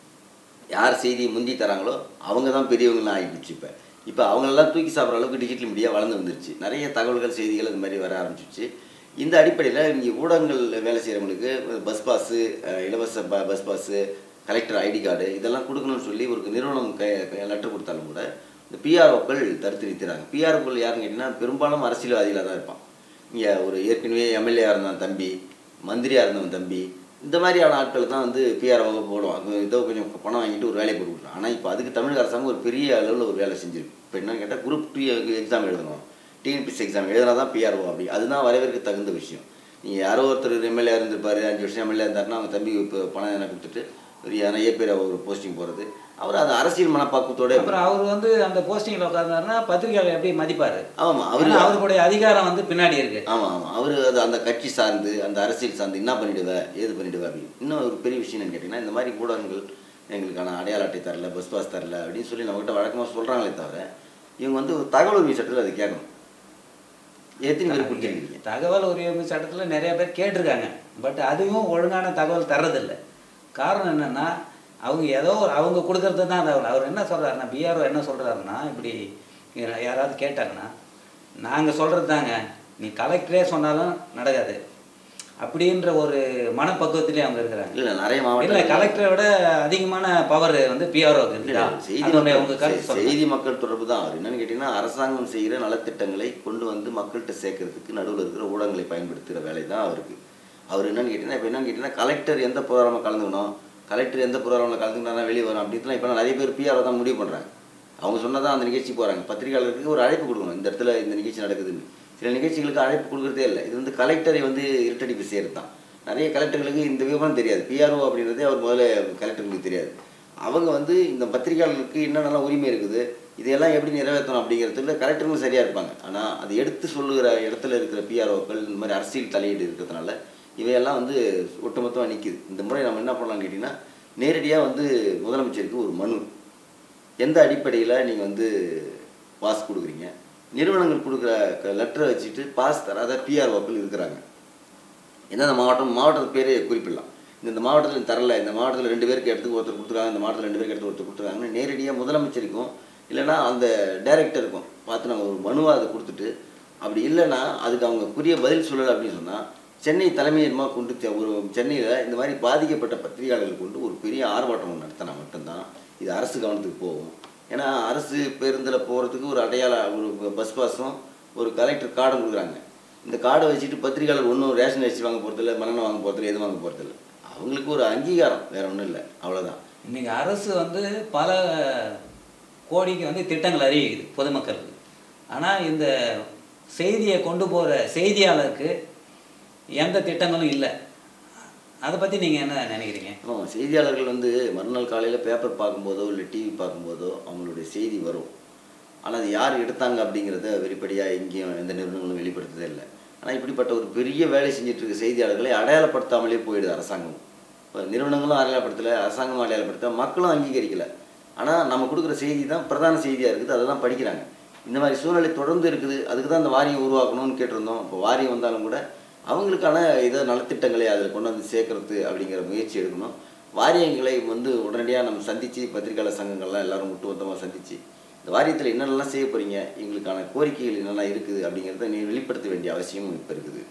B: யார் செய்தியை முந்தி தராங்களோ அவங்க தான் பெரியவங்களாம் ஆகிடுச்சு இப்போ இப்போ அவங்களெல்லாம் தூக்கி சாப்பிட்ற அளவுக்கு டிஜிட்டல் மீடியா வளர்ந்து வந்துருச்சு நிறைய தகவல்கள் செய்திகள் இந்த மாதிரி வர ஆரம்பிச்சிச்சு இந்த அடிப்படையில் இங்கே ஊடகங்கள் வேலை செய்கிறவங்களுக்கு பஸ் பாஸு இலவச ப bus pass collector ID card இதெல்லாம் கொடுக்கணும்னு சொல்லி ஒரு நிறுவனம் க லெட்டர் கொடுத்தாலும் கூட இந்த பிஆர்ஓக்கள் தடுத்து நிறுத்துறாங்க பிஆர்ஓக்கள் யாருன்னு கேட்டிங்கன்னா பெரும்பாலும் அரசியல்வாதிகளாக தான் இருப்பான் இங்கே ஒரு ஏற்கனவே எம்எல்ஏயாக இருந்தான் தம்பி மந்திரியாக இருந்தவன் தம்பி இந்த மாதிரியான ஆட்கள் தான் வந்து பிஆர்ஓ போடுவோம் அது ஏதோ கொஞ்சம் பணம் வாங்கிட்டு ஒரு வேலையை போட்டு விட்றான் ஆனால் இப்போ அதுக்கு தமிழக அரசாங்கம் ஒரு பெரிய அளவில் ஒரு வேலை செஞ்சிருக்கு இப்போ என்னன்னு கேட்டால் குரூப் டூ எக்ஸாம் எழுதணும் டிஎன்பிசி எக்ஸாம் எழுதினா தான் பிஆர்ஓ அப்படி அதுதான் வரவேற்க தகுந்த விஷயம் நீங்கள் யாரோ ஒருத்தர் எம்எல்ஏ இருந்திருப்பாரு அஞ்சு வருஷம் எம்எல்ஏ இருந்தாருன்னா அவங்க தம்பி இப்போ பணம் எதனா கொடுத்துட்டு ஒரு யாரா ஏ ஒரு போஸ்டிங் போகிறது அவர் அது அரசியல் மனப்பாக்கத்தோட
A: அப்புறம் அவர் வந்து அந்த போஸ்டிங்கில் உட்கார்ந்தாருன்னா பத்திரிகையாளர் எப்படி மதிப்பார்
B: ஆமாம் அவர்
A: அவரு அவருடைய அதிகாரம் வந்து பின்னாடி இருக்கு
B: ஆமாம் ஆமாம் அவர் அது அந்த கட்சி சார்ந்து அந்த அரசியல் சார்ந்து என்ன பண்ணிடுவ ஏது பண்ணிடுவ அப்படின்னு இன்னும் ஒரு பெரிய விஷயம் என்னன்னு கேட்டிங்கன்னா இந்த மாதிரி ஊடகங்கள் எங்களுக்கான அடையாள அட்டை தரல பஸ் பாஸ் தரல அப்படின்னு சொல்லி நம்மகிட்ட வழக்கமாக சொல்கிறாங்களே தவிர இவங்க வந்து ஒரு தகவல் உரிமை சட்டத்தில் அதை கேட்கணும் எத்தனை பேர் கொடுத்துருக்கீங்க
A: தகவல் உரிமை சட்டத்தில் நிறைய பேர் கேட்டிருக்காங்க பட் அதுவும் ஒழுங்கான தகவல் தர்றதில்ல காரணம் என்னன்னா அவங்க ஏதோ ஒரு அவங்க கொடுக்கறது தான் தகவல் அவர் என்ன சொல்றாருன்னா பிஆர்ஓ என்ன சொல்றாருன்னா இப்படி யாராவது கேட்டாங்கன்னா நாங்கள் சொல்கிறது தாங்க நீ கலெக்டரே சொன்னாலும் நடக்காது அப்படின்ற ஒரு மனப்பக்குவத்திலே அவங்க இருக்கிறாங்க
B: இல்லை நிறைய
A: இல்ல
B: மாவட்டம்
A: கலெக்டரை விட அதிகமான பவர் வந்து பிஆர்ஓக்கு இருக்குதா
B: செய்தி
A: அதனுடைய
B: மக்கள்
A: உங்க கருத்து
B: செ-
A: சொல்லுங்க.
B: செய்தி மக்கள் தொடர்பு தான் அவர் என்னன்னு கேட்டிங்கன்னா அரசாங்கம் செய்கிற நலத்திட்டங்களை கொண்டு வந்து மக்கள்கிட்ட சேர்க்கறதுக்கு நடுவில் இருக்கிற ஊடகங்களை பயன்படுத்துகிற வேலை தான் அவருக்கு அவர் என்னன்னு கேட்டிங்கன்னா இப்போ என்னன்னு கேட்டிங்கன்னா கலெக்டர் எந்த ப்ரோக்ராமில் கலந்துக்கணும் கலெக்டர் எந்த ப்ரோக்ராமில் கலந்துக்கிட்டா வெளியே வரும் அப்படின்ட்டுலாம் இப்போ நிறைய பேர் பிஆர்ஓ தான் முடிவு பண்ணுறாங்க அவங்க சொன்னதான் அந்த நிகழ்ச்சி போகிறாங்க பத்திரிகையாளருக்கு ஒரு அழைப்பு கொடுக்கணும் இந்த இடத்துல இந்த நிகழ்ச்சி நடக்குதுன்னு சில நிகழ்ச்சிகளுக்கு அழைப்பு கொடுக்குறதே இல்லை இது வந்து கலெக்டரை வந்து இருட்டடிப்பு செய்கிறது தான் நிறைய கலெக்டர்களுக்கு இந்த விவரம் தெரியாது பிஆர்ஓ அப்படின்றதே அவர் முதல்ல கலெக்டருக்கு தெரியாது அவங்க வந்து இந்த பத்திரிகையாளர்களுக்கு என்னென்னலாம் உரிமை இருக்குது இதையெல்லாம் எப்படி நிறைவேற்றணும் அப்படிங்கிறதுல கலெக்டர்களும் சரியாக இருப்பாங்க ஆனால் அது எடுத்து சொல்லுகிற இடத்துல இருக்கிற பிஆர்ஓக்கள் இந்த மாதிரி அரசியல் தலையீடு இருக்கிறதுனால இவையெல்லாம் வந்து ஒட்டுமொத்தமாக நிற்கிது இந்த முறை நம்ம என்ன பண்ணலாம்னு கேட்டிங்கன்னா நேரடியாக வந்து முதலமைச்சருக்கு ஒரு மனு எந்த அடிப்படையில் நீங்கள் வந்து பாஸ் கொடுக்குறீங்க நிறுவனங்கள் கொடுக்குற லெட்டரை வச்சுட்டு பாஸ் தராத பிஆர்ஓக்கள் இருக்கிறாங்க எந்தெந்த மாவட்டம் மாவட்டத்து பேரே குறிப்பிடலாம் இந்த இந்த மாவட்டத்தில் தரல இந்த மாவட்டத்தில் ரெண்டு பேருக்கு எடுத்து ஒருத்தர் கொடுத்துருக்காங்க இந்த மாவட்டத்தில் ரெண்டு பேருக்கு எடுத்து ஒருத்தர் கொடுத்துருக்காங்கன்னு நேரடியாக முதலமைச்சருக்கும் இல்லைன்னா அந்த டைரக்டருக்கும் பார்த்து நாங்கள் ஒரு மனுவாக அதை கொடுத்துட்டு அப்படி இல்லைன்னா அதுக்கு அவங்க புரிய பதில் சொல்லலை அப்படின்னு சொன்னால் சென்னை தலைமையிடமாக கொண்டு செ- ஒரு சென்னையில் இந்த மாதிரி பாதிக்கப்பட்ட பத்திரிகையாளர்கள் கொண்டு ஒரு பெரிய ஆர்ப்பாட்டம் ஒன்று நடத்தினா மட்டும்தான் இது அரசு கவனத்துக்கு போகும் ஏன்னா அரசு பேருந்தில் போகிறதுக்கு ஒரு அடையாள ஒரு பஸ் பாஸும் ஒரு கலெக்டர் கார்டும் கொடுக்குறாங்க இந்த கார்டை வச்சுட்டு பத்திரிகையாளர் ஒன்றும் ரேஷன் அரிசி வாங்க போகிறதில்ல மண்ணெண்ணெய் வாங்க போகிறதில்ல எதுவும் வாங்க போகிறதில்ல அவங்களுக்கு ஒரு அங்கீகாரம் வேற ஒன்றும் இல்லை அவ்வளோதான்
A: இன்னைக்கு அரசு வந்து பல கோடிக்கு வந்து திட்டங்கள் அறிவிக்குது பொதுமக்களுக்கு ஆனால் இந்த செய்தியை கொண்டு போகிற செய்தியாளருக்கு எந்த திட்டங்களும் இல்லை அதை பற்றி நீங்கள் என்ன நினைக்கிறீங்க
B: ஆமாம் செய்தியாளர்கள் வந்து மறுநாள் காலையில் பேப்பர் பார்க்கும்போதோ இல்லை டிவி பார்க்கும்போதோ அவங்களுடைய செய்தி வரும் ஆனால் அது யார் எடுத்தாங்க அப்படிங்கிறத வெளிப்படையாக எங்கேயும் எந்த நிறுவனங்களும் வெளிப்படுத்ததே இல்லை ஆனால் இப்படிப்பட்ட ஒரு பெரிய வேலை செஞ்சுட்டு இருக்க செய்தியாளர்களை அடையாளப்படுத்தாமலே போயிடுது அரசாங்கம் இப்போ நிறுவனங்களும் அடையாளப்படுத்தலை அரசாங்கமும் அடையாளப்படுத்த மக்களும் அங்கீகரிக்கலை ஆனால் நம்ம கொடுக்குற செய்தி தான் பிரதான செய்தியாக இருக்குது அதை தான் படிக்கிறாங்க இந்த மாதிரி சூழ்நிலை தொடர்ந்து இருக்குது அதுக்கு தான் இந்த வாரியம் உருவாக்கணும்னு கேட்டிருந்தோம் இப்போ வாரியம் வந்தாலும் கூட அவங்களுக்கான ஏதோ நலத்திட்டங்களை அதில் கொண்டு வந்து சேர்க்கறது அப்படிங்கிற முயற்சி எடுக்கணும் வாரியங்களை வந்து உடனடியாக நம்ம சந்தித்து பத்திரிகையாளர் சங்கங்கள்லாம் எல்லாரும் ஒட்டுமொத்தமாக சந்தித்து இந்த வாரியத்தில் என்னென்னலாம் செய்ய போகிறீங்க எங்களுக்கான கோரிக்கைகள் என்னெல்லாம் இருக்குது அப்படிங்கிறத நீ வெளிப்படுத்த வேண்டிய அவசியமும் இப்போ இருக்குது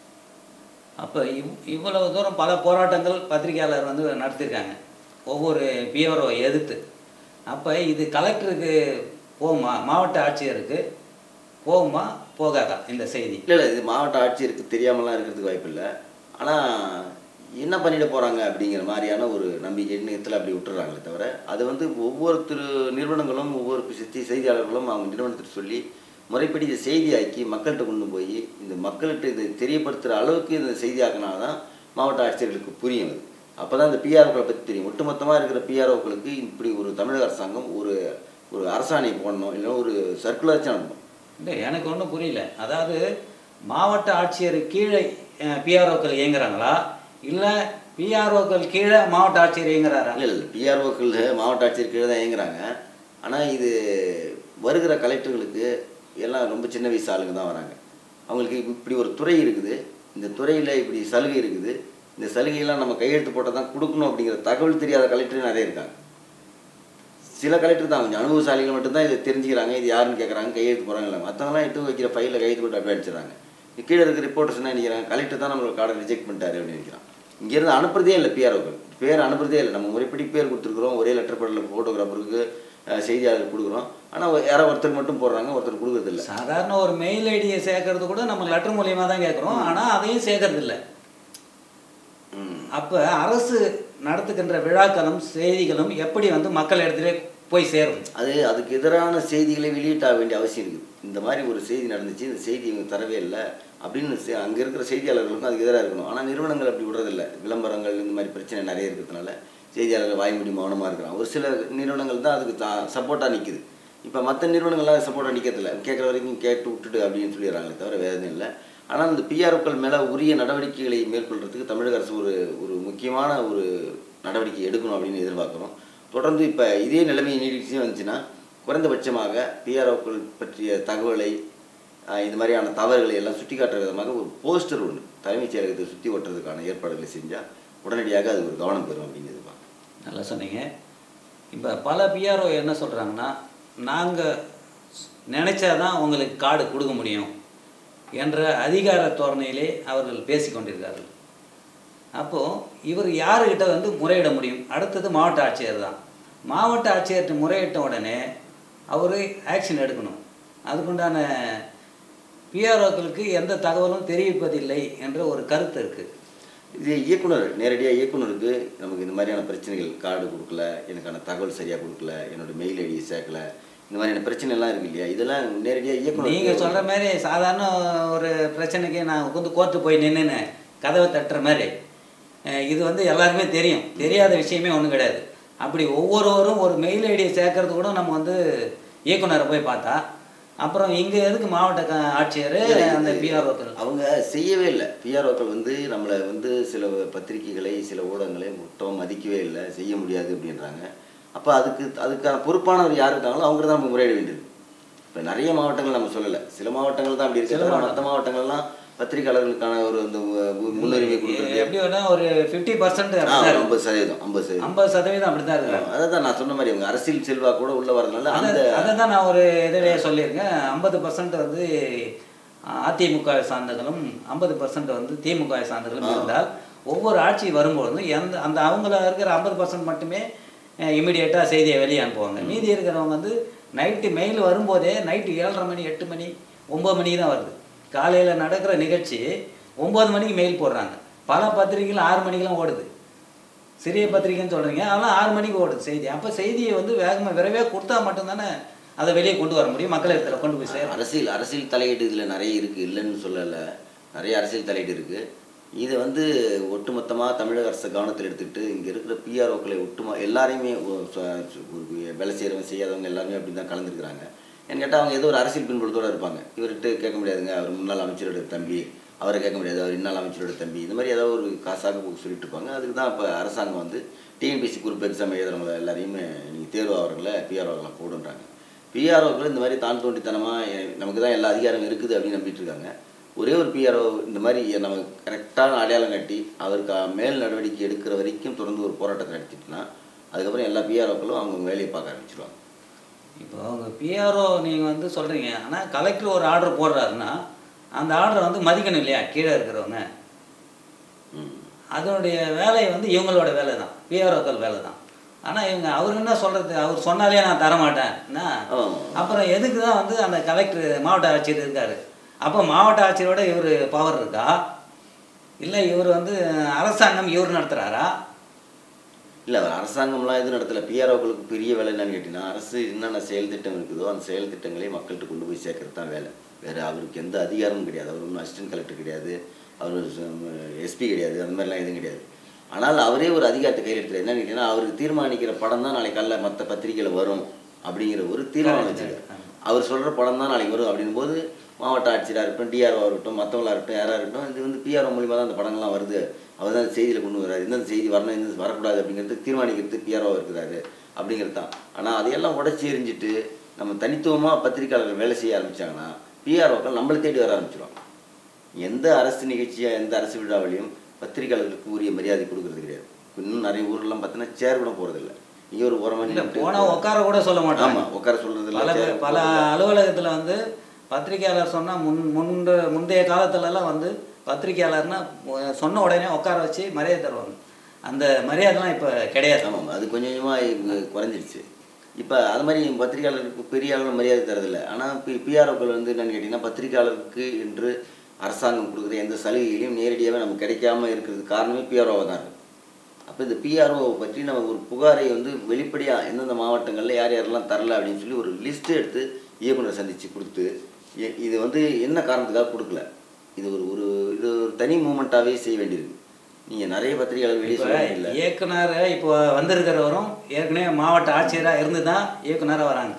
A: அப்போ இவ் இவ்வளவு தூரம் பல போராட்டங்கள் பத்திரிகையாளர் வந்து நடத்தியிருக்காங்க ஒவ்வொரு பியரோ எதிர்த்து அப்போ இது கலெக்டருக்கு போகுமா மாவட்ட ஆட்சியருக்கு போகுமா போகாதா இந்த செய்தி
B: இல்லை இல்லை இது மாவட்ட ஆட்சியருக்கு தெரியாமலாம் இருக்கிறதுக்கு வாய்ப்பு இல்லை ஆனால் என்ன பண்ணிட போகிறாங்க அப்படிங்கிற மாதிரியான ஒரு நம்பிக்கை எண்ணத்தில் அப்படி விட்டுறாங்களே தவிர அது வந்து ஒவ்வொருத்தர் நிறுவனங்களும் ஒவ்வொரு சித்தி செய்தியாளர்களும் அவங்க நிறுவனத்துக்கு சொல்லி முறைப்படி இதை செய்தியாக்கி மக்கள்கிட்ட கொண்டு போய் இந்த மக்கள்கிட்ட இதை தெரியப்படுத்துகிற அளவுக்கு இந்த செய்தியாக்கினா தான் மாவட்ட ஆட்சியர்களுக்கு புரியும் அது அப்போ தான் இந்த பிஆர்ஓக்களை பற்றி தெரியும் ஒட்டுமொத்தமாக இருக்கிற பிஆர்ஓக்களுக்கு இப்படி ஒரு தமிழக அரசாங்கம் ஒரு ஒரு அரசாணை போடணும் இல்லை ஒரு சர்க்குலராச்சும் அனுப்பணும்
A: இல்லை எனக்கு ஒன்றும் புரியல அதாவது மாவட்ட ஆட்சியர் கீழே பிஆர்ஓக்கள் இயங்குறாங்களா இல்லை பிஆர்ஓக்கள் கீழே மாவட்ட ஆட்சியர் இயங்குறாரா
B: இல்லை இல்லை பிஆர்ஓக்கள் மாவட்ட ஆட்சியர் கீழே தான் இயங்குறாங்க ஆனால் இது வருகிற கலெக்டர்களுக்கு எல்லாம் ரொம்ப சின்ன வயசு ஆளுங்க தான் வராங்க அவங்களுக்கு இப்படி ஒரு துறை இருக்குது இந்த துறையில் இப்படி சலுகை இருக்குது இந்த சலுகையெல்லாம் நம்ம கையெழுத்து போட்டால் தான் கொடுக்கணும் அப்படிங்கிற தகவல் தெரியாத கலெக்டர் நிறைய இருக்காங்க சில கலெக்டர் தான் கொஞ்சம் அனுபவசாலிகள் மட்டும்தான் இதை தெரிஞ்சுக்கிறாங்க இது யாருன்னு கேட்குறாங்க கையெழுத்து போகிறாங்க இல்லை மற்றவங்களாம் எடுத்து வைக்கிற ஃபைலில் கையெழுத்து போட்டு அப்படியே அடிச்சிடறாங்க கீழே இருக்கிற ரிப்போர்ட்டர்ஸ் என்ன நினைக்கிறாங்க கலெக்டர் தான் நம்மளோட கார்டை ரிஜெக்ட் பண்ணிட்டாரு அப்படின்னு நினைக்கிறான் இங்கேருந்து அனுப்புறதே இல்லை பிஆர்ஓக்கள் பேர் அனுப்புறதே இல்லை நம்ம முறைப்படி பேர் கொடுத்துருக்குறோம் ஒரே லெட்டர் படல ஃபோட்டோகிராஃபருக்கு செய்தியாளர் கொடுக்குறோம் ஆனால் யாரோ ஒருத்தர் மட்டும் போடுறாங்க ஒருத்தர் கொடுக்குறது இல்லை
A: சாதாரண ஒரு மெயில் ஐடியை சேர்க்கறது கூட நம்ம லெட்டர் மூலியமாக தான் கேட்குறோம் ஆனால் அதையும் சேர்க்கறது இல்லை அப்போ அரசு நடத்துகின்ற விழாக்களும் செய்திகளும் எப்படி வந்து மக்கள் இடத்துல போய் சேரும்
B: அது அதுக்கு எதிரான செய்திகளை வெளியிட்டாக வேண்டிய அவசியம் இருக்குது இந்த மாதிரி ஒரு செய்தி நடந்துச்சு இந்த செய்தி இவங்க தரவே இல்லை அப்படின்னு செ- அங்கே இருக்கிற செய்தியாளர்களுக்கும் அதுக்கு எதிராக இருக்கணும் ஆனால் நிறுவனங்கள் அப்படி விடுறதில்ல விளம்பரங்கள் இந்த மாதிரி பிரச்சனை நிறைய இருக்கிறதுனால செய்தியாளர்கள் வாய்மொழி மௌனமாக இருக்கிறாங்க ஒரு சில நிறுவனங்கள் தான் அதுக்கு சப்போர்ட்டாக நிற்குது இப்போ மற்ற நிறுவனங்கள்லாம் சப்போர்ட்டாக நிற்கிறதில்ல கேட்குற வரைக்கும் கேட்டு விட்டுட்டு அப்படின்னு சொல்லிடுறாங்களே தவிர வேறு எதுவும் இல்லை ஆனால் இந்த பிஆர்ஓக்கள் மேலே உரிய நடவடிக்கைகளை மேற்கொள்றதுக்கு தமிழக அரசு ஒரு ஒரு முக்கியமான ஒரு நடவடிக்கை எடுக்கணும் அப்படின்னு எதிர்பார்க்குறோம் தொடர்ந்து இப்போ இதே நிலைமை நீடிச்சு வந்துச்சுன்னா குறைந்தபட்சமாக பிஆர்ஓக்கள் பற்றிய தகவலை ஆஹ், இது மாதிரியான தவறுகளை எல்லாம் சுட்டி காட்டுற விதமாக ஒரு போஸ்டர் ஒன்று தலைமைச் செயலகத்தை சுற்றி ஓட்டுறதுக்கான ஏற்பாடுகளை செஞ்சால் உடனடியாக அது ஒரு கவனம் பெறும் அப்படின்னு எதிர்பார்க்குறோம்
A: நல்லா சொன்னீங்க இப்போ பல பிஆர்ஓ என்ன சொல்கிறாங்கன்னா நாங்கள் நினைச்சாதான் உங்களுக்கு கார்டு கொடுக்க முடியும் என்ற அதிகார தோரணையிலே அவர்கள் பேசிக் கொண்டிருக்கார்கள் அப்போது இவர் யாருக்கிட்ட வந்து முறையிட முடியும் அடுத்தது மாவட்ட ஆட்சியர் தான் மாவட்ட ஆட்சியர்கிட்ட முறையிட்ட உடனே அவர் ஆக்ஷன் எடுக்கணும் அதுக்குண்டான பிஆர்ஓக்களுக்கு எந்த தகவலும் தெரிவிப்பதில்லை என்ற ஒரு கருத்து இருக்குது
B: இது இயக்குனர் நேரடியாக இயக்குனருக்கு நமக்கு இந்த மாதிரியான பிரச்சனைகள் கார்டு கொடுக்கல எனக்கான தகவல் சரியாக கொடுக்கல என்னோட மெயில் ஐடியை சேர்க்கல இந்த மாதிரியான பிரச்சனை எல்லாம் இருக்கு இல்லையா இதெல்லாம் நேரடியாக இயக்குனர்
A: நீங்கள் சொல்கிற மாதிரி சாதாரண ஒரு பிரச்சனைக்கு நான் வந்து கோர்த்து போய் நின்றுன்னு கதவை தட்டுற மாதிரி அஹ் இது வந்து எல்லாருக்குமே தெரியும் தெரியாத விஷயமே ஒன்றும் கிடையாது அப்படி ஒவ்வொருவரும் ஒரு மெயில் ஐடியை சேர்க்கறது கூட நம்ம வந்து இயக்குனரை போய் பார்த்தா அப்புறம் இங்க எதுக்கு மாவட்ட க- ஆட்சியர் அந்த பிஆர்ஓக்கள்
B: அவங்க செய்யவே இல்லை பிஆர்ஓக்கள் வந்து நம்மளை வந்து சில பத்திரிகைகளை சில ஊடகங்களை மொத்தம் மதிக்கவே இல்லை செய்ய முடியாது அப்படின்றாங்க அப்போ அதுக்கு அதுக்கான பொறுப்பானவர் யார் இருக்காங்களோ அவங்க தான் நம்ம முறையிட வேண்டியது இப்போ நிறைய மாவட்டங்கள் நம்ம சொல்லலை சில மாவட்டங்கள் தான் அப்படி
A: சில
B: இருக்கு மற்ற மாவட்டங்கள்லாம் பத்திரிகையாளர்களுக்கான ஒரு அந்த மு- முன்னுரிமை கொடுக்குறது
A: எப்படி வேணா ஒரு ஃபிஃப்டி பர்சன்ட்
B: ஆ, ஐம்பது சதவீதம் ஐம்பது சதவீதம்
A: ஐம்பது சதவீதம் அப்படிதான் இருக்கு
B: அதை தான் நான் சொன்ன மாதிரி அவங்க அரசியல் செல்வா கூட உள்ள வரதுனால அந்த
A: அதை தான் நான் ஒரு இதிலேயே சொல்லியிருக்கேன் ஐம்பது பர்சன்ட் வந்து அதிமுக சார்ந்தகளும் ஐம்பது பர்சன்ட் வந்து திமுக சார்ந்தகளும் இருந்தால் ஒவ்வொரு ஆட்சி வரும்பொழுதும் எந்த அந்த அவங்கள இருக்கிற ஐம்பது பர்சன்ட் மட்டுமே இமிடியேட்டாக செய்தியை வெளியே அனுப்புவாங்க மீதி இருக்கிறவங்க வந்து நைட்டு மெயில் வரும்போதே நைட்டு ஏழரை மணி எட்டு மணி ஒம்பது மணிக்கு தான் வருது காலையில் நடக்கிற நிகழ்ச்சி ஒம்பது மணிக்கு மெயில் போடுறாங்க பல பத்திரிகைகள் ஆறு மணிக்கெல்லாம் ஓடுது சிறிய பத்திரிக்கைன்னு சொல்கிறீங்க அதெல்லாம் ஆறு மணிக்கு ஓடுது செய்தி அப்போ செய்தியை வந்து வேகமாக விரைவே கொடுத்தா மட்டும்தானே அதை வெளியே கொண்டு வர முடியும் மக்கள் இடத்துல கொண்டு போய் சேரும்
B: அரசியல் அரசியல் தலையீடு இதில் நிறைய இருக்குது இல்லைன்னு சொல்லலை நிறைய அரசியல் தலையீடு இருக்குது இதை வந்து ஒட்டுமொத்தமாக தமிழக அரசு கவனத்தில் எடுத்துக்கிட்டு இங்கே இருக்கிற பிஆர்ஓக்களை ஒட்டுமா எல்லாரையுமே ஒ- ச- ச- ஒரு வேலை செய்கிறவங்க செய்யாதவங்க எல்லாருமே அப்படி தான் கலந்துருக்கிறாங்க ஏன்னு கேட்டால் அவங்க ஏதோ ஒரு அரசியல் பின்புலத்தோடு இருப்பாங்க இவர்கிட்ட கேட்க முடியாதுங்க அவர் முன்னாள் அமைச்சரோட தம்பி அவரை கேட்க முடியாது அவர் இன்னாள் அமைச்சரோட தம்பி இந்த மாதிரி ஏதாவது ஒரு காசாக சொல்லிட்டு இருப்பாங்க அதுக்கு தான் இப்போ அரசாங்கம் வந்து டிஎன்பிசி குரூப் எக்ஸாம் எழுதுறவங்க எல்லாரையுமே நீங்கள் தேர்வு ஆகிறவங்கள பிஆர்ஓக்கெல்லாம் போடுன்றாங்க பிஆர்ஓக்கள் இந்த மாதிரி தான் தோண்டித்தனமாக நமக்கு தான் எல்லா அதிகாரம் இருக்குது அப்படின்னு நம்பிட்டு இருக்காங்க ஒரே ஒரு பிஆர்ஓ இந்த மாதிரி நம்ம கரெக்டான அடையாளம் கட்டி அவருக்கு மேல் நடவடிக்கை எடுக்கிற வரைக்கும் தொடர்ந்து ஒரு போராட்டத்தை நடத்திட்டுனா அதுக்கப்புறம் எல்லா பிஆர்ஓக்களும் அவங்க வேலையை பார்க்க ஆரம்பிச்சிருவாங்க
A: இப்போ அவங்க பிஆர்ஓ நீங்கள் வந்து சொல்கிறீங்க ஆனால் கலெக்டர் ஒரு ஆர்டர் போடுறாருன்னா அந்த ஆர்டரை வந்து மதிக்கணும் இல்லையா கீழே இருக்கிறவங்க
B: ம்.
A: அதனுடைய வேலை வந்து இவங்களோட வேலை தான் பிஆர்ஓக்கள் வேலை தான் ஆனால் இவங்க அவர் என்ன சொல்கிறது அவர் சொன்னாலே நான் தரமாட்டேன் என்ன
B: ஆமாம்.
A: அப்புறம் எதுக்கு தான் வந்து அந்த கலெக்டர் மாவட்ட ஆட்சியர் இருக்காரு அப்போ மாவட்ட ஆட்சியரோட இவர் பவர் இருக்கா இல்லை இவர் வந்து அரசாங்கம் இவர் நடத்துகிறாரா
B: இல்லை அவர் அரசாங்கம்லாம் எதுவும் நடத்தலை பிஆர்ஓக்களுக்கு பெரிய வேலை என்னன்னு கேட்டிங்கன்னா அரசு என்னென்ன செயல் திட்டம் இருக்குதோ அந்த செயல் திட்டங்களை மக்கள்கிட்ட கொண்டு போய் சேர்க்கறது தான் வேலை வேறு அவருக்கு எந்த அதிகாரமும் கிடையாது அவர் ஒன்றும் அசிஸ்டன்ட் கலெக்டர் கிடையாது அவர் எஸ்பி கிடையாது அந்த மாதிரிலாம் எதுவும் கிடையாது ஆனால் அவரே ஒரு அதிகாரத்தை கையில் எடுக்கிறார் என்னன்னு கேட்டிங்கன்னா அவருக்கு தீர்மானிக்கிற படம் தான் நாளைக்கு காலைல மற்ற பத்திரிகையில் வரும் அப்படிங்கிற ஒரு தீர்மானம் வச்சுருக்காரு அவர் சொல்கிற படம் தான் நாளைக்கு வரும் அப்படின் போது மாவட்ட ஆட்சியராக இருக்கட்டும் டிஆர்ஓ இருக்கட்டும் மற்றவங்களா இருக்கட்டும் யாராக இருக்கட்டும் இது வந்து பிஆர்ஓ மூலிமா தான் அந்த படங்கள்லாம் வருது அவர் தான் செய்தியில் கொண்டு வர்றாரு எந்தெந்த செய்தி வரணும் எந்த வரக்கூடாது அப்படிங்கிறது தீர்மானிக்கிறது பிஆர்ஓ இருக்கிறாரு அப்படிங்கிறது தான் ஆனால் அதையெல்லாம் உடச்சி எறிஞ்சிட்டு நம்ம தனித்துவமாக பத்திரிக்கையாளர்கள் வேலை செய்ய ஆரம்பிச்சாங்கன்னா பிஆர்ஓக்கள் நம்மளை தேடி வர ஆரம்பிச்சிருவாங்க எந்த அரசு நிகழ்ச்சியாக எந்த அரசு விழாவிலையும் பத்திரிக்கையாளர்களுக்கு உரிய மரியாதை கொடுக்கறது கிடையாது இன்னும் நிறைய ஊர்லாம் பார்த்தீங்கன்னா சேர் கூட போகிறதில்ல இங்கே ஒரு ஒரு மணி
A: இல்லை போனால் உட்கார கூட சொல்ல மாட்டாங்க
B: ஆமாம் உட்கார சொல்கிறது
A: பல பேர் பல அலுவலகத்தில் வந்து பத்திரிக்கையாளர் சொன்னால் முன் முன்பு முந்தைய காலத்துலலாம் வந்து பத்திரிக்கையாளர்னா உ- சொன்ன உடனே உட்கார வச்சு மரியாதை தருவாங்க அந்த மரியாதைலாம் இப்போ கிடையாது
B: ஆமாம் அது கொஞ்சம் கொஞ்சமாக குறைஞ்சிருச்சு இப்போ அது மாதிரி பத்திரிகையாளருக்கு பெரிய அளவில் மரியாதை தரதில்லை ஆனால் பி பிஆர்ஓக்கள் வந்து என்னென்னு கேட்டிங்கன்னா பத்திரிகையாளருக்கு என்று அரசாங்கம் கொடுக்குற எந்த சலுகைகளையும் நேரடியாகவே நமக்கு கிடைக்காம இருக்கிறதுக்கு காரணமே பிஆர்ஓவை தான் இருக்குது அப்போ இந்த பிஆர்ஓவை பற்றி நம்ம ஒரு புகாரை வந்து வெளிப்படையாக எந்தெந்த மாவட்டங்களில் யார் யாரெல்லாம் தரல அப்படின்னு சொல்லி ஒரு லிஸ்ட்டு எடுத்து இயக்குனர் சந்தித்து கொடுத்து இ- இது வந்து என்ன காரணத்துக்காக கொடுக்கல இது ஒரு ஒரு இது ஒரு தனி மூமெண்ட்டாகவே செய்ய வேண்டியிருக்கு நீங்கள் நிறைய பத்திரிகையாளர் வெளியே சொல்ல
A: இப்போ
B: முடியல
A: இயக்குனர் இப்போ வந்திருக்கிறவரும் ஏற்கனவே மாவட்ட ஆட்சியராக இருந்து தான் இயக்குனராக வராங்க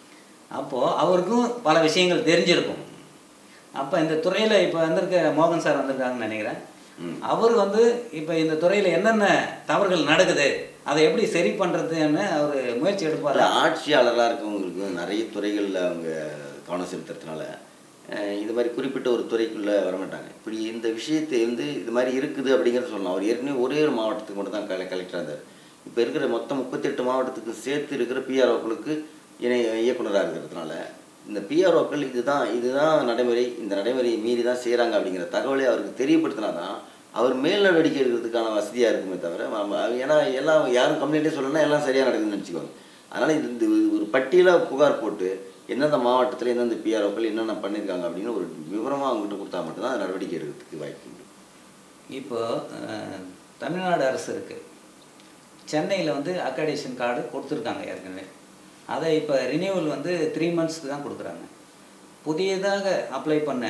A: அப்போது அவருக்கும் பல விஷயங்கள் தெரிஞ்சிருக்கும் அப்போ இந்த துறையில் இப்போ வந்திருக்க மோகன் சார் வந்திருக்காங்கன்னு நினைக்கிறேன்
B: ம்.
A: அவர் வந்து இப்போ இந்த துறையில் என்னென்ன தவறுகள் நடக்குது அதை எப்படி சரி பண்ணுறதுன்னு அவர் முயற்சி எடுப்பார்
B: பல ஆட்சியாளராக இருக்கவங்களுக்கு நிறைய துறைகளில் அவங்க கவனம் செலுத்துறதுனால அஹ், இது மாதிரி குறிப்பிட்ட ஒரு துறைக்குள்ளே வரமாட்டாங்க இப்படி இந்த விஷயத்தை வந்து இது மாதிரி இருக்குது அப்படிங்கிறத சொல்லலாம் அவர் ஏற்கனவே ஒரே ஒரு மாவட்டத்துக்கு மட்டும் தான் கல கலெக்டராக இருந்தார் இப்போ இருக்கிற மொத்தம் முப்பத்தெட்டு மாவட்டத்துக்கு சேர்த்து இருக்கிற பிஆர்ஓக்களுக்கு இணை இயக்குனராக இருக்கிறதுனால இந்த பிஆர்ஓக்கள் இதுதான் இதுதான் நடைமுறை இந்த நடைமுறையை மீறி தான் செய்கிறாங்க அப்படிங்கிற தகவலை அவருக்கு தெரியப்படுத்தினா தான் அவர் மேல் நடவடிக்கை எடுக்கிறதுக்கான வசதியாக இருக்குமே தவிர ஆமா, ஏன்னா எல்லாம் யாரும் கம்ப்ளைண்ட்டே சொல்லணும்னா எல்லாம் சரியாக நடக்குதுன்னு நினச்சிக்குவாங்க அதனால் இது இந்த ஒரு பட்டியலாக புகார் போட்டு எந்தெந்த மாவட்டத்தில் எந்தெந்த பிஆர்ஓக்கள் என்னென்ன பண்ணியிருக்காங்க அப்படின்னு ஒரு விவரமாக அவங்ககிட்ட கொடுத்தா மட்டும்தான் அது நடவடிக்கை எடுக்கிறதுக்கு வாய்ப்பு உண்டு
A: இப்போ அஹ், தமிழ்நாடு அரசு இருக்குது சென்னையில் வந்து அக்காடேஷன் கார்டு கொடுத்துருக்காங்க ஏற்கனவே அதை இப்போ ரினியூவல் வந்து த்ரீ மந்த்ஸ்க்கு தான் கொடுக்குறாங்க புதியதாக அப்ளை பண்ண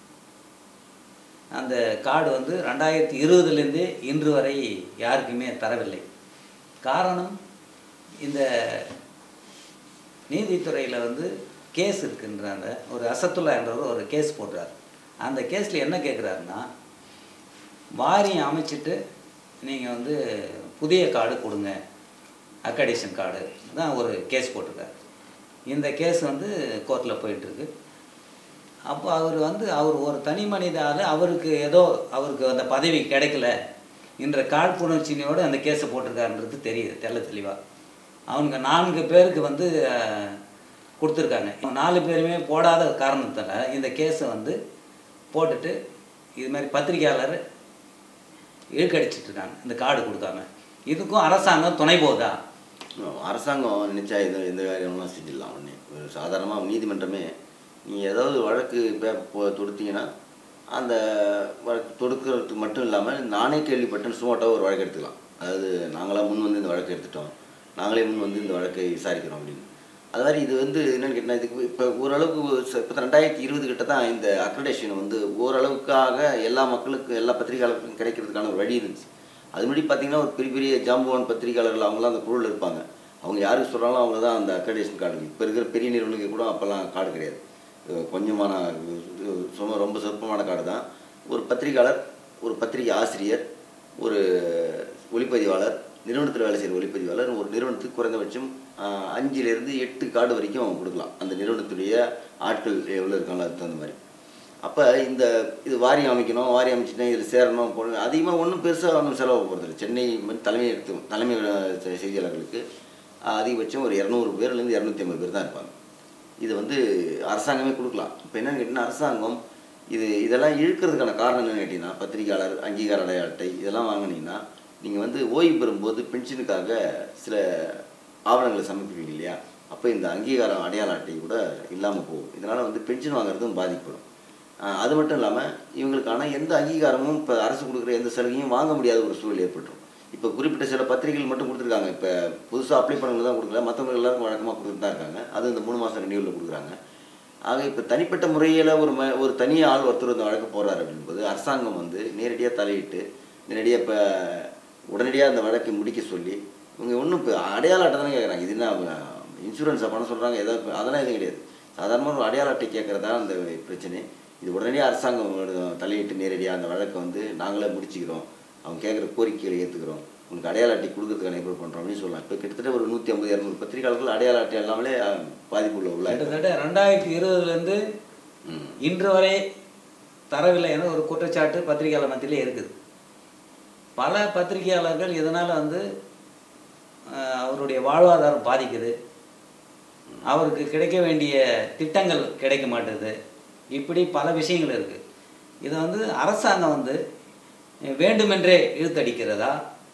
A: அந்த கார்டு வந்து ரெண்டாயிரத்தி இருபதுலேருந்து இன்று வரை யாருக்குமே தரவில்லை காரணம் இந்த நீதித்துறையில் வந்து கேஸ் இருக்குன்றாங்க ஒரு அசத்துல்லா என்றவர் ஒரு கேஸ் போடுறார் அந்த கேஸில் என்ன கேட்குறாருன்னா வாரியம் அமைச்சிட்டு நீங்கள் வந்து புதிய கார்டு கொடுங்க அக்கடேஷன் கார்டு தான் ஒரு கேஸ் போட்டிருக்காரு இந்த கேஸ் வந்து கோர்ட்டில் போயிட்டுருக்கு அப்போ அவர் வந்து அவர் ஒரு தனி மனிதால் அவருக்கு ஏதோ அவருக்கு அந்த பதவி கிடைக்கல என்ற காழ்ப்புணர்ச்சியோடு அந்த கேஸை போட்டிருக்காருன்றது தெரியுது தெள்ள தெளிவாக அவங்க நான்கு பேருக்கு வந்து அஹ், கொடுத்துருக்காங்க இவங்க நாலு பேருமே போடாத காரணத்தால் இந்த கேஸை வந்து போட்டுட்டு இது மாதிரி பத்திரிகையாளர் இழுக்கடிச்சிட்டு இருக்காங்க இந்த கார்டு கொடுக்காம இதுக்கும் அரசாங்கம் துணை போதா
B: அரசாங்கம் நினைச்சா இது எந்த காரியம்லாம் செஞ்சிடலாம் உடனே ஒரு சாதாரணமாக நீதிமன்றமே நீங்கள் ஏதாவது வழக்கு பே போ- தொடுத்தீங்கன்னா அந்த வழக்கு தொடுக்கிறதுக்கு மட்டும் இல்லாமல் நானே கேள்விப்பட்டேன்னு சும்மாட்டாக ஒரு வழக்கு எடுத்துக்கலாம் அதாவது நாங்களாக முன் வந்து இந்த வழக்கு எடுத்துட்டோம் நாங்களே முன் வந்து இந்த வழக்கை விசாரிக்கிறோம் அப்படின்னு அது மாதிரி இது வந்து என்னென்னு கேட்டால் இதுக்கு இப்போ ஓரளவுக்கு இப்போ ரெண்டாயிரத்தி இருபது கிட்ட தான் இந்த அக்ரடேஷன் வந்து ஓரளவுக்காக எல்லா மக்களுக்கும் எல்லா பத்திரிகையாளருக்கும் கிடைக்கிறதுக்கான ஒரு வழி இருந்துச்சு அது முன்னாடி பார்த்தீங்கன்னா ஒரு பெரிய பெரிய ஜாம்பவான் பத்திரிகையாளர்கள் அவங்களாம் அந்த குழுவில் இருப்பாங்க அவங்க யாருக்கு சொல்கிறாங்களோ அவங்க தான் அந்த அக்ரடேஷன் கார்டு இப்போ இருக்கிற பெரிய நிறுவனங்களுக்கு கூட அப்போல்லாம் கார்டு கிடையாது அஹ் கொஞ்சமான இது சும்மா ரொம்ப சொற்பமான கார்டு தான் ஒரு பத்திரிகையாளர் ஒரு பத்திரிகை ஆசிரியர் ஒரு ஒளிப்பதிவாளர் நிறுவனத்தில் வேலை செய்கிற ஒளிப்பதிவாளர் ஒரு நிறுவனத்துக்கு குறைந்தபட்சம் ஆஹ், அஞ்சிலிருந்து எட்டு கார்டு வரைக்கும் கொடுக்கலாம் அந்த நிறுவனத்துடைய ஆட்கள் எவ்வளோ இருக்காங்களோ அதுக்கு தகுந்த மாதிரி அப்போ இந்த இது வாரியம் அமைக்கணும் வாரியம் அமைச்சுட்டேன் இதில் சேரணும் போடணும் அதிகமாக ஒன்றும் பெருசாக ஒன்றும் செலவு போகிறதில்ல சென்னை வந்து தலைமை எடுத்து தலைமை அஹ், செ- செய்தியாளர்களுக்கு ஆஹ், அதிகபட்சம் ஒரு இரநூறு பேர்லேருந்து இரநூத்தி ஐம்பது பேர் தான் இருப்பாங்க இது வந்து அரசாங்கமே கொடுக்கலாம் இப்போ என்னன்னு கேட்டிங்கன்னா அரசாங்கம் இது இதெல்லாம் இழுக்கிறதுக்கான காரணம் என்னன்னு கேட்டிங்கன்னா பத்திரிகையாளர் அங்கீகார அடைய அட்டை இதெல்லாம் வாங்குனீங்கன்னா நீங்கள் வந்து ஓய்வு பெறும்போது பென்ஷனுக்காக சில ஆவணங்களை சமர்ப்பிப்பீங்க இல்லையா அப்போ இந்த அங்கீகாரம் அடையாள அட்டை கூட இல்லாமல் போகும் இதனால் வந்து பென்ஷன் வாங்குறதும் பாதிக்கப்படும் ஆஹ் அது மட்டும் இல்லாமல் இவங்களுக்கான எந்த அங்கீகாரமும் இப்போ அரசு கொடுக்குற எந்த சலுகையும் வாங்க முடியாத ஒரு சூழல் ஏற்பட்டுரும் இப்போ குறிப்பிட்ட சில பத்திரிகைகள் மட்டும் கொடுத்துருக்காங்க இப்போ புதுசாக அப்ளை பண்ணவங்க தான் கொடுக்கல மற்றவங்க எல்லாருக்கும் வழக்கமாக கொடுத்துட்டு தான் இருக்காங்க அது இந்த மூணு மாதம் ரெனியூவில் கொடுக்குறாங்க ஆக இப்போ தனிப்பட்ட முறையில் ஒரு ம ஒரு தனி ஆள் ஒருத்தர் இந்த வழக்கு போடுறாரு அப்படின்போது அரசாங்கம் வந்து நேரடியாக தலையிட்டு நேரடியாக இப்போ உடனடியாக அந்த வழக்கை முடிக்க சொல்லி இவங்க ஒன்றும் இப்போ அடையாள அட்டை தானே கேட்குறாங்க இது என்ன இன்சூரன்ஸை பண்ண சொல்கிறாங்க ஏதாவது இப்ப அதெல்லாம் எதுவும் கிடையாது சாதாரணமாக ஒரு அடையாள அட்டை கேட்குறதா அந்த பிரச்சனை இது உடனடியாக அரசாங்கம் தலையிட்டு நேரடியாக அந்த வழக்கை வந்து நாங்களே முடிச்சுக்கிறோம் அவங்க கேட்குற கோரிக்கைகளை ஏற்றுக்கிறோம் உனக்கு அடையாள அட்டை கொடுக்கறதுக்கான ஏற்பாடு பண்ணுறோம் அப்படின்னு சொல்லலாம் இப்போ கிட்டத்தட்ட ஒரு நூற்றி ஐம்பது இரநூறு பத்திரிகையாளர்கள் அடையாள அட்டை எல்லாமே அஹ், பாதிப்புள்ள உள்ள
A: கிட்டத்தட்ட ரெண்டாயிரத்தி இருபதுலேருந்து
B: ம்
A: இன்று வரை தரவில்லை என ஒரு குற்றச்சாட்டு பத்திரிகையாளர் மத்தியிலே இருக்குது பல பத்திரிகையாளர்கள் இதனால் வந்து அஹ், அவருடைய வாழ்வாதாரம் பாதிக்குது அவருக்கு கிடைக்க வேண்டிய திட்டங்கள் கிடைக்க மாட்டுது இப்படி பல விஷயங்கள் இருக்குது இதை வந்து அரசாங்கம் வந்து வேண்டுமென்றே இழுத்தடிக்கிறதா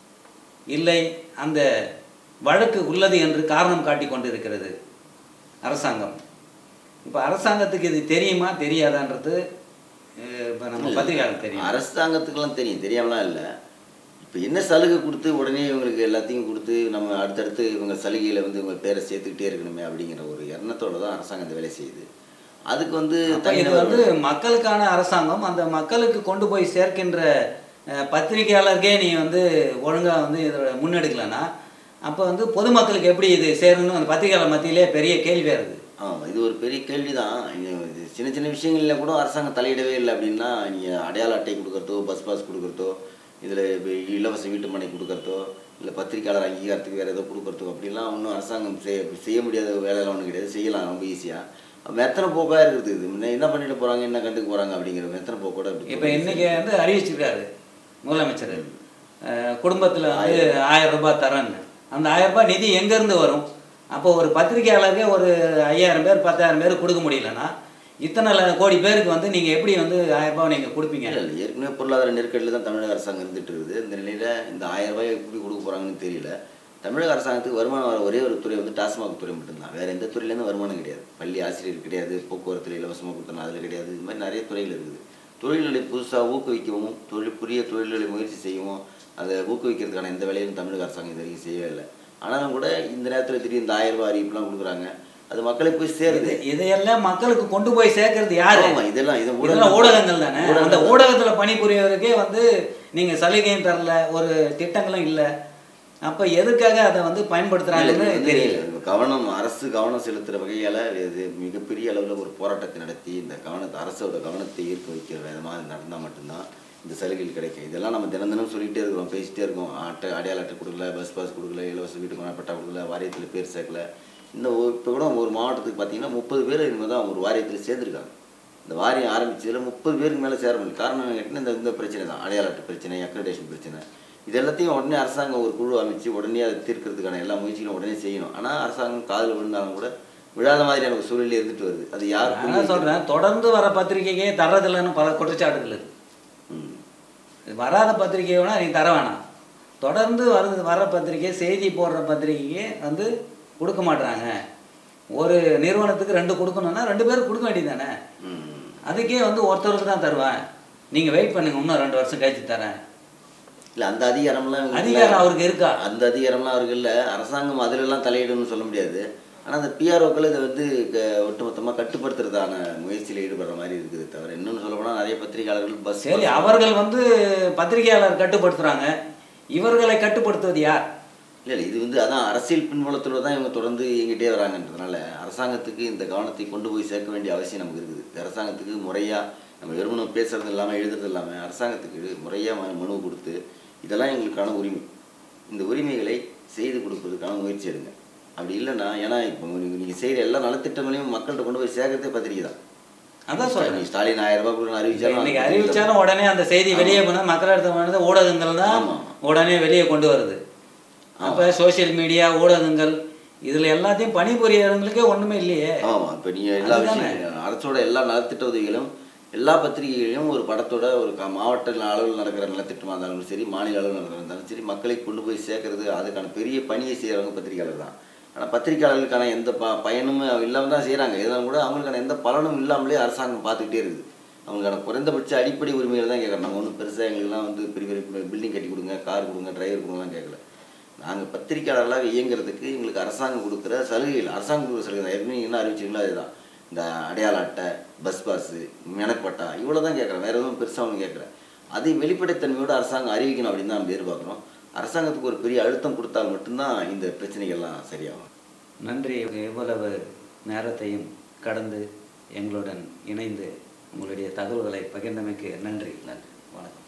A: இல்லை அந்த வழக்கு உள்ளது என்று காரணம் காட்டி கொண்டிருக்கிறது அரசாங்கம் இப்போ அரசாங்கத்துக்கு இது தெரியுமா தெரியாதான்றது இப்போ நம்ம பத்திரிகையாளர் தெரியும்
B: அரசாங்கத்துக்கெல்லாம் தெரியும் தெரியாமலாம் இல்லை இப்போ என்ன சலுகை கொடுத்து உடனே இவங்களுக்கு எல்லாத்தையும் கொடுத்து நம்ம அடுத்தடுத்து இவங்க சலுகையில் வந்து இவங்க பேரை சேர்த்துக்கிட்டே இருக்கணுமே அப்படிங்கிற ஒரு எண்ணத்தோட தான் அரசாங்கம் இந்த வேலை செய்யுது அதுக்கு வந்து
A: அப்ப இது வந்து மக்களுக்கான அரசாங்கம் அந்த மக்களுக்கு கொண்டு போய் சேர்க்கின்ற அஹ், பத்திரிகையாளருக்கே நீ வந்து ஒழுங்காக வந்து இதோட முன்னெடுக்கலைன்னா அப்போ வந்து பொதுமக்களுக்கு எப்படி இது சேரணும் அந்த பத்திரிகையாளர் மத்தியிலே பெரிய கேள்வியாக இருக்குது
B: ஆமாம் இது ஒரு பெரிய கேள்வி தான் இது சின்ன சின்ன விஷயங்களில் கூட அரசாங்கம் தலையிடவே இல்லை அப்படின்னா நீங்கள் அடையாள அட்டை கொடுக்கறதோ பஸ் பாஸ் கொடுக்கறதோ இதில் இலவச வீட்டு மனை கொடுக்கறதோ இல்லை பத்திரிக்கையாளர் அங்கீகாரத்துக்கு வேறு ஏதோ கொடுக்கறதோ அப்படிலாம் ஒன்றும் அரசாங்கம் செய்ய செய்ய முடியாத வேலையெல்லாம் ஒன்றும் கிடையாது செய்யலாம் ரொம்ப ஈஸியாக மெத்தனை போக்காக இருக்குது இது முன்ன என்ன பண்ணிட்டு போகிறாங்க என்ன கண்டுக்க போகிறாங்க அப்படிங்கிற மெத்தனை போக்கோட அப்படி
A: இப்போ இன்னைக்கு வந்து அறிவிச்சிருக்காரு முதலமைச்சர் அஹ், குடும்பத்துல வந்து ஆயிரம் ரூபாய் தரேன்னு அந்த ஆயிரம் ரூபாய் நிதி எங்கேருந்து வரும் அப்போ ஒரு பத்திரிகையாளருக்கே ஒரு ஐயாயிரம் பேர் பத்தாயிரம் பேர் கொடுக்க முடியலன்னா இத்தனை ல- கோடி பேருக்கு வந்து நீங்கள் எப்படி வந்து ஆயிரம் ரூபாய் நீங்கள் கொடுப்பீங்க
B: இல்லை இல்லை ஏற்கனவே பொருளாதார நெருக்கடியில் தான் தமிழக அரசாங்கம் இருந்துட்டு இருக்குது இந்த நிலையில் இந்த ஆயிரம் ரூபாய் எப்படி கொடுக்க போகிறாங்கன்னு தெரியல தமிழக அரசாங்கத்துக்கு வருமானம் வர ஒரே ஒரு துறை வந்து டாஸ்மாக் துறை மட்டும்தான் வேறு எந்த துறையிலேருந்து வருமானம் கிடையாது பள்ளி ஆசிரியர் கிடையாது போக்குவரத்தில் இலவசமாக கொடுத்தோம் அதில் கிடையாது இது மாதிரி நிறைய துறைகள் இருக்குது தொழில்களை புதுசாக ஊக்குவிக்கவும் தொழில் புதிய தொழில்களை முயற்சி செய்யவும் அதை ஊக்குவிக்கிறதுக்கான எந்த வேலையும் தமிழக அரசாங்கம் இது வரைக்கும் செய்யவே இல்லை ஆனாலும் கூட இந்த நேரத்தில் திடீர்னு இந்த ஆயிரம் ரூபாய் அறிவிப்புலாம் கொடுக்குறாங்க அது மக்களுக்கு போய் சேருது
A: இது- இதையெல்லாம் மக்களுக்கு கொண்டு போய் சேர்க்கறது யாரு
B: ஆமா, இதெல்லாம் இது
A: இதெல்லாம் ஊடகங்கள் தானே
B: ஊடகங்கள்.
A: அந்த ஊடகத்துல பணிபுரியவருக்கே வந்து நீங்க சலுகையும் தரல ஒரு திட்டங்களும் இல்லை அப்போ எதுக்காக அதை வந்து பயன்படுத்துகிறாங்கன்னு தெரியல
B: தெரியல கவனம் அரசு கவனம் செலுத்துகிற வகையால் இது மிகப்பெரிய அளவில் ஒரு போராட்டத்தை நடத்தி இந்த கவனத்தை அரசோட கவனத்தை ஈர்க்க வைக்கிற விதமாக நடந்தால் மட்டும்தான் இந்த சலுகைகள் கிடைக்கும் இதெல்லாம் நம்ம தினம் தினம் சொல்லிகிட்டே இருக்கிறோம் பேசிட்டே இருக்கோம் அட்டை அடையாள அட்டை கொடுக்கல பஸ் பாஸ் கொடுக்கல இலவச வீட்டு மனப்பட்டா கொடுக்கல வாரியத்தில் பேர் சேர்க்கல இந்த இப்போ கூட ஒரு மாவட்டத்துக்கு பார்த்தீங்கன்னா முப்பது பேர் இனிமேல் தான் ஒரு வாரியத்தில் சேர்ந்துருக்காங்க இந்த வாரியம் ஆரம்பிச்சதில் முப்பது பேருக்கு மேலே சேர முடியல காரணம் என்ன கேட்டிங்கன்னா இந்த இந்த பிரச்சனை தான் அடையாள அட்டை பிரச்சனை அக்ரிடேஷன் பிரச்சனை இது எல்லாத்தையும் உடனே அரசாங்கம் ஒரு குழு அமைச்சு உடனே அதை தீர்க்கிறதுக்கான எல்லா முயற்சிகளும் உடனே செய்யணும் ஆனால் அரசாங்கம் காதில் விழுந்தாலும் கூட விழாத மாதிரியான ஒரு சூழ்நிலை இருந்துட்டு வருது அது யார்
A: நான் சொல்கிறேன் தொடர்ந்து வர பத்திரிக்கைக்கே தர்றதில்லைன்னு பல குற்றச்சாட்டுகள் இருக்கு
B: ம்.
A: இது வராத பத்திரிக்கை வேணால் நீ தர வேணாம் தொடர்ந்து வர வர பத்திரிக்கை செய்தி போடுற பத்திரிக்கைக்கு வந்து கொடுக்க மாட்றாங்க ஒரு நிறுவனத்துக்கு ரெண்டு கொடுக்கணும்னா ரெண்டு பேரும் கொடுக்க வேண்டியது தானே
B: ம்.
A: அதுக்கே வந்து ஒருத்தருக்கு தான் தருவேன் நீங்கள் வெயிட் பண்ணுங்க இன்னும் ரெண்டு வருஷம் கழிச்சு தரேன்
B: இல்லை அந்த அதிகாரம்லாம் இவங்களுக்கு
A: அதிகாரம் அவருக்கு இருக்கா
B: அந்த அதிகாரம்லாம் அவருக்கு இல்லை அரசாங்கம் அதிலெல்லாம் தலையிடும்னு சொல்ல முடியாது ஆனால் அந்த பிஆர்ஓக்கள் இதை வந்து க- ஒட்டுமொத்தமாக கட்டுப்படுத்துறதான முயற்சியில் ஈடுபடுற மாதிரி இருக்குது தவிர இன்னொன்று சொல்ல போனால் நிறைய பத்திரிகையாளர்கள் பஸ்
A: சரி அவர்கள் வந்து பத்திரிகையாளர் கட்டுப்படுத்துறாங்க இவர்களை கட்டுப்படுத்துவது யார்
B: இல்லை இல்லை இது வந்து அதான் அரசியல் பின்புலத்தில் தான் இவங்க தொடர்ந்து இயங்கிட்டே வராங்கன்றதுனால அரசாங்கத்துக்கு இந்த கவனத்தை கொண்டு போய் சேர்க்க வேண்டிய அவசியம் நமக்கு இருக்குது இந்த அரசாங்கத்துக்கு முறையாக நம்ம வெறுமனும் பேசுறது இல்லாமல் எழுதுறது இல்லாமல் அரசாங்கத்துக்கு முறையாக மனு மனு கொடுத்து இதெல்லாம் எங்களுக்கான உரிமை இந்த உரிமைகளை செய்து கொடுப்பதற்கான முயற்சி எடுங்க அப்படி இல்லைன்னா ஏன்னா இப்போ நீங்கள் செய்கிற எல்லா நலத்திட்டங்களையும் மக்கள்கிட்ட கொண்டு போய் சேர்க்கறதே பத்திரிக்கை தான்
A: அதான் சொல்றேன்
B: நீ ஸ்டாலின் ஆயிரம் ரூபாய் கொடுக்கணும் அறிவிச்சாலும்
A: இன்னைக்கு
B: அது பத்திரிக்கை தான்.
A: அறிவிச்சாலும் உடனே அந்த செய்தி வெளியே போனா மக்கள் எடுத்த ஊடகங்கள் தான்
B: ஆமா.
A: உடனே வெளியே கொண்டு வருது அப்ப சோஷியல் மீடியா ஊடகங்கள் இதுல எல்லாத்தையும் பணிபுரியறவங்களுக்கே ஒண்ணுமே இல்லையே
B: ஆமாம் இப்போ நீங்கள் எல்லா
A: அதுதானே.
B: விஷயம் அரசோட எல்லா நலத்திட்ட உதவிகளும் எல்லா பத்திரிகைகளையும் ஒரு படத்தோட ஒரு க- மாவட்ட அளவில் நடக்கிற நலத்திட்டமாக இருந்தாலும் சரி மாநில அளவில் நடக்கிறதா இருந்தாலும் சரி மக்களை கொண்டு போய் சேர்க்கறது அதுக்கான பெரிய பணியை செய்கிறவங்க பத்திரிகையாளர் தான் ஆனால் பத்திரிகையாளர்களுக்கான எந்த ப பயனும் இல்லாமல் தான் செய்கிறாங்க இருந்தாலும் கூட அவங்களுக்கான எந்த பலனும் இல்லாமலே அரசாங்கம் பார்த்துக்கிட்டே இருக்குது அவங்களுக்கான குறைந்தபட்ச அடிப்படை உரிமைகள் தான் கேட்குறோம் நம்ம ஒன்றும் பெருசாக எங்களுக்குலாம் வந்து பெரிய பெரிய பில்டிங் கட்டி கொடுங்க கார் கொடுங்க டிரைவர் கொடுங்கலாம் கேட்கல நாங்கள் பத்திரிக்கையாளர்களாக இயங்குறதுக்கு எங்களுக்கு அரசாங்கம் கொடுக்குற சலுகைகள் அரசாங்கம் கொடுக்குற சலுகை தான் ஏற்கனவே என்ன அறிவிச்சிங்களோ அதுதான் இந்த அடையாள அட்டை பஸ் பாஸு மெனப்பட்டா இவ்வளோ தான் கேட்குறேன் வேறு எதுவும் பெருசாக ஒன்றும் கேட்கல அதை வெளிப்படைத்தன்மையோட அரசாங்கம் அறிவிக்கணும் அப்படின்னு தான் நம்ம எதிர்பார்க்குறோம் அரசாங்கத்துக்கு ஒரு பெரிய அழுத்தம் கொடுத்தால் மட்டும்தான் இந்த பிரச்சனைகள்லாம் சரியாகும்
A: நன்றி எவ்வளவு நேரத்தையும் கடந்து எங்களுடன் இணைந்து உங்களுடைய தகவல்களை பகிர்ந்தமைக்கு நன்றி நன்றி வணக்கம்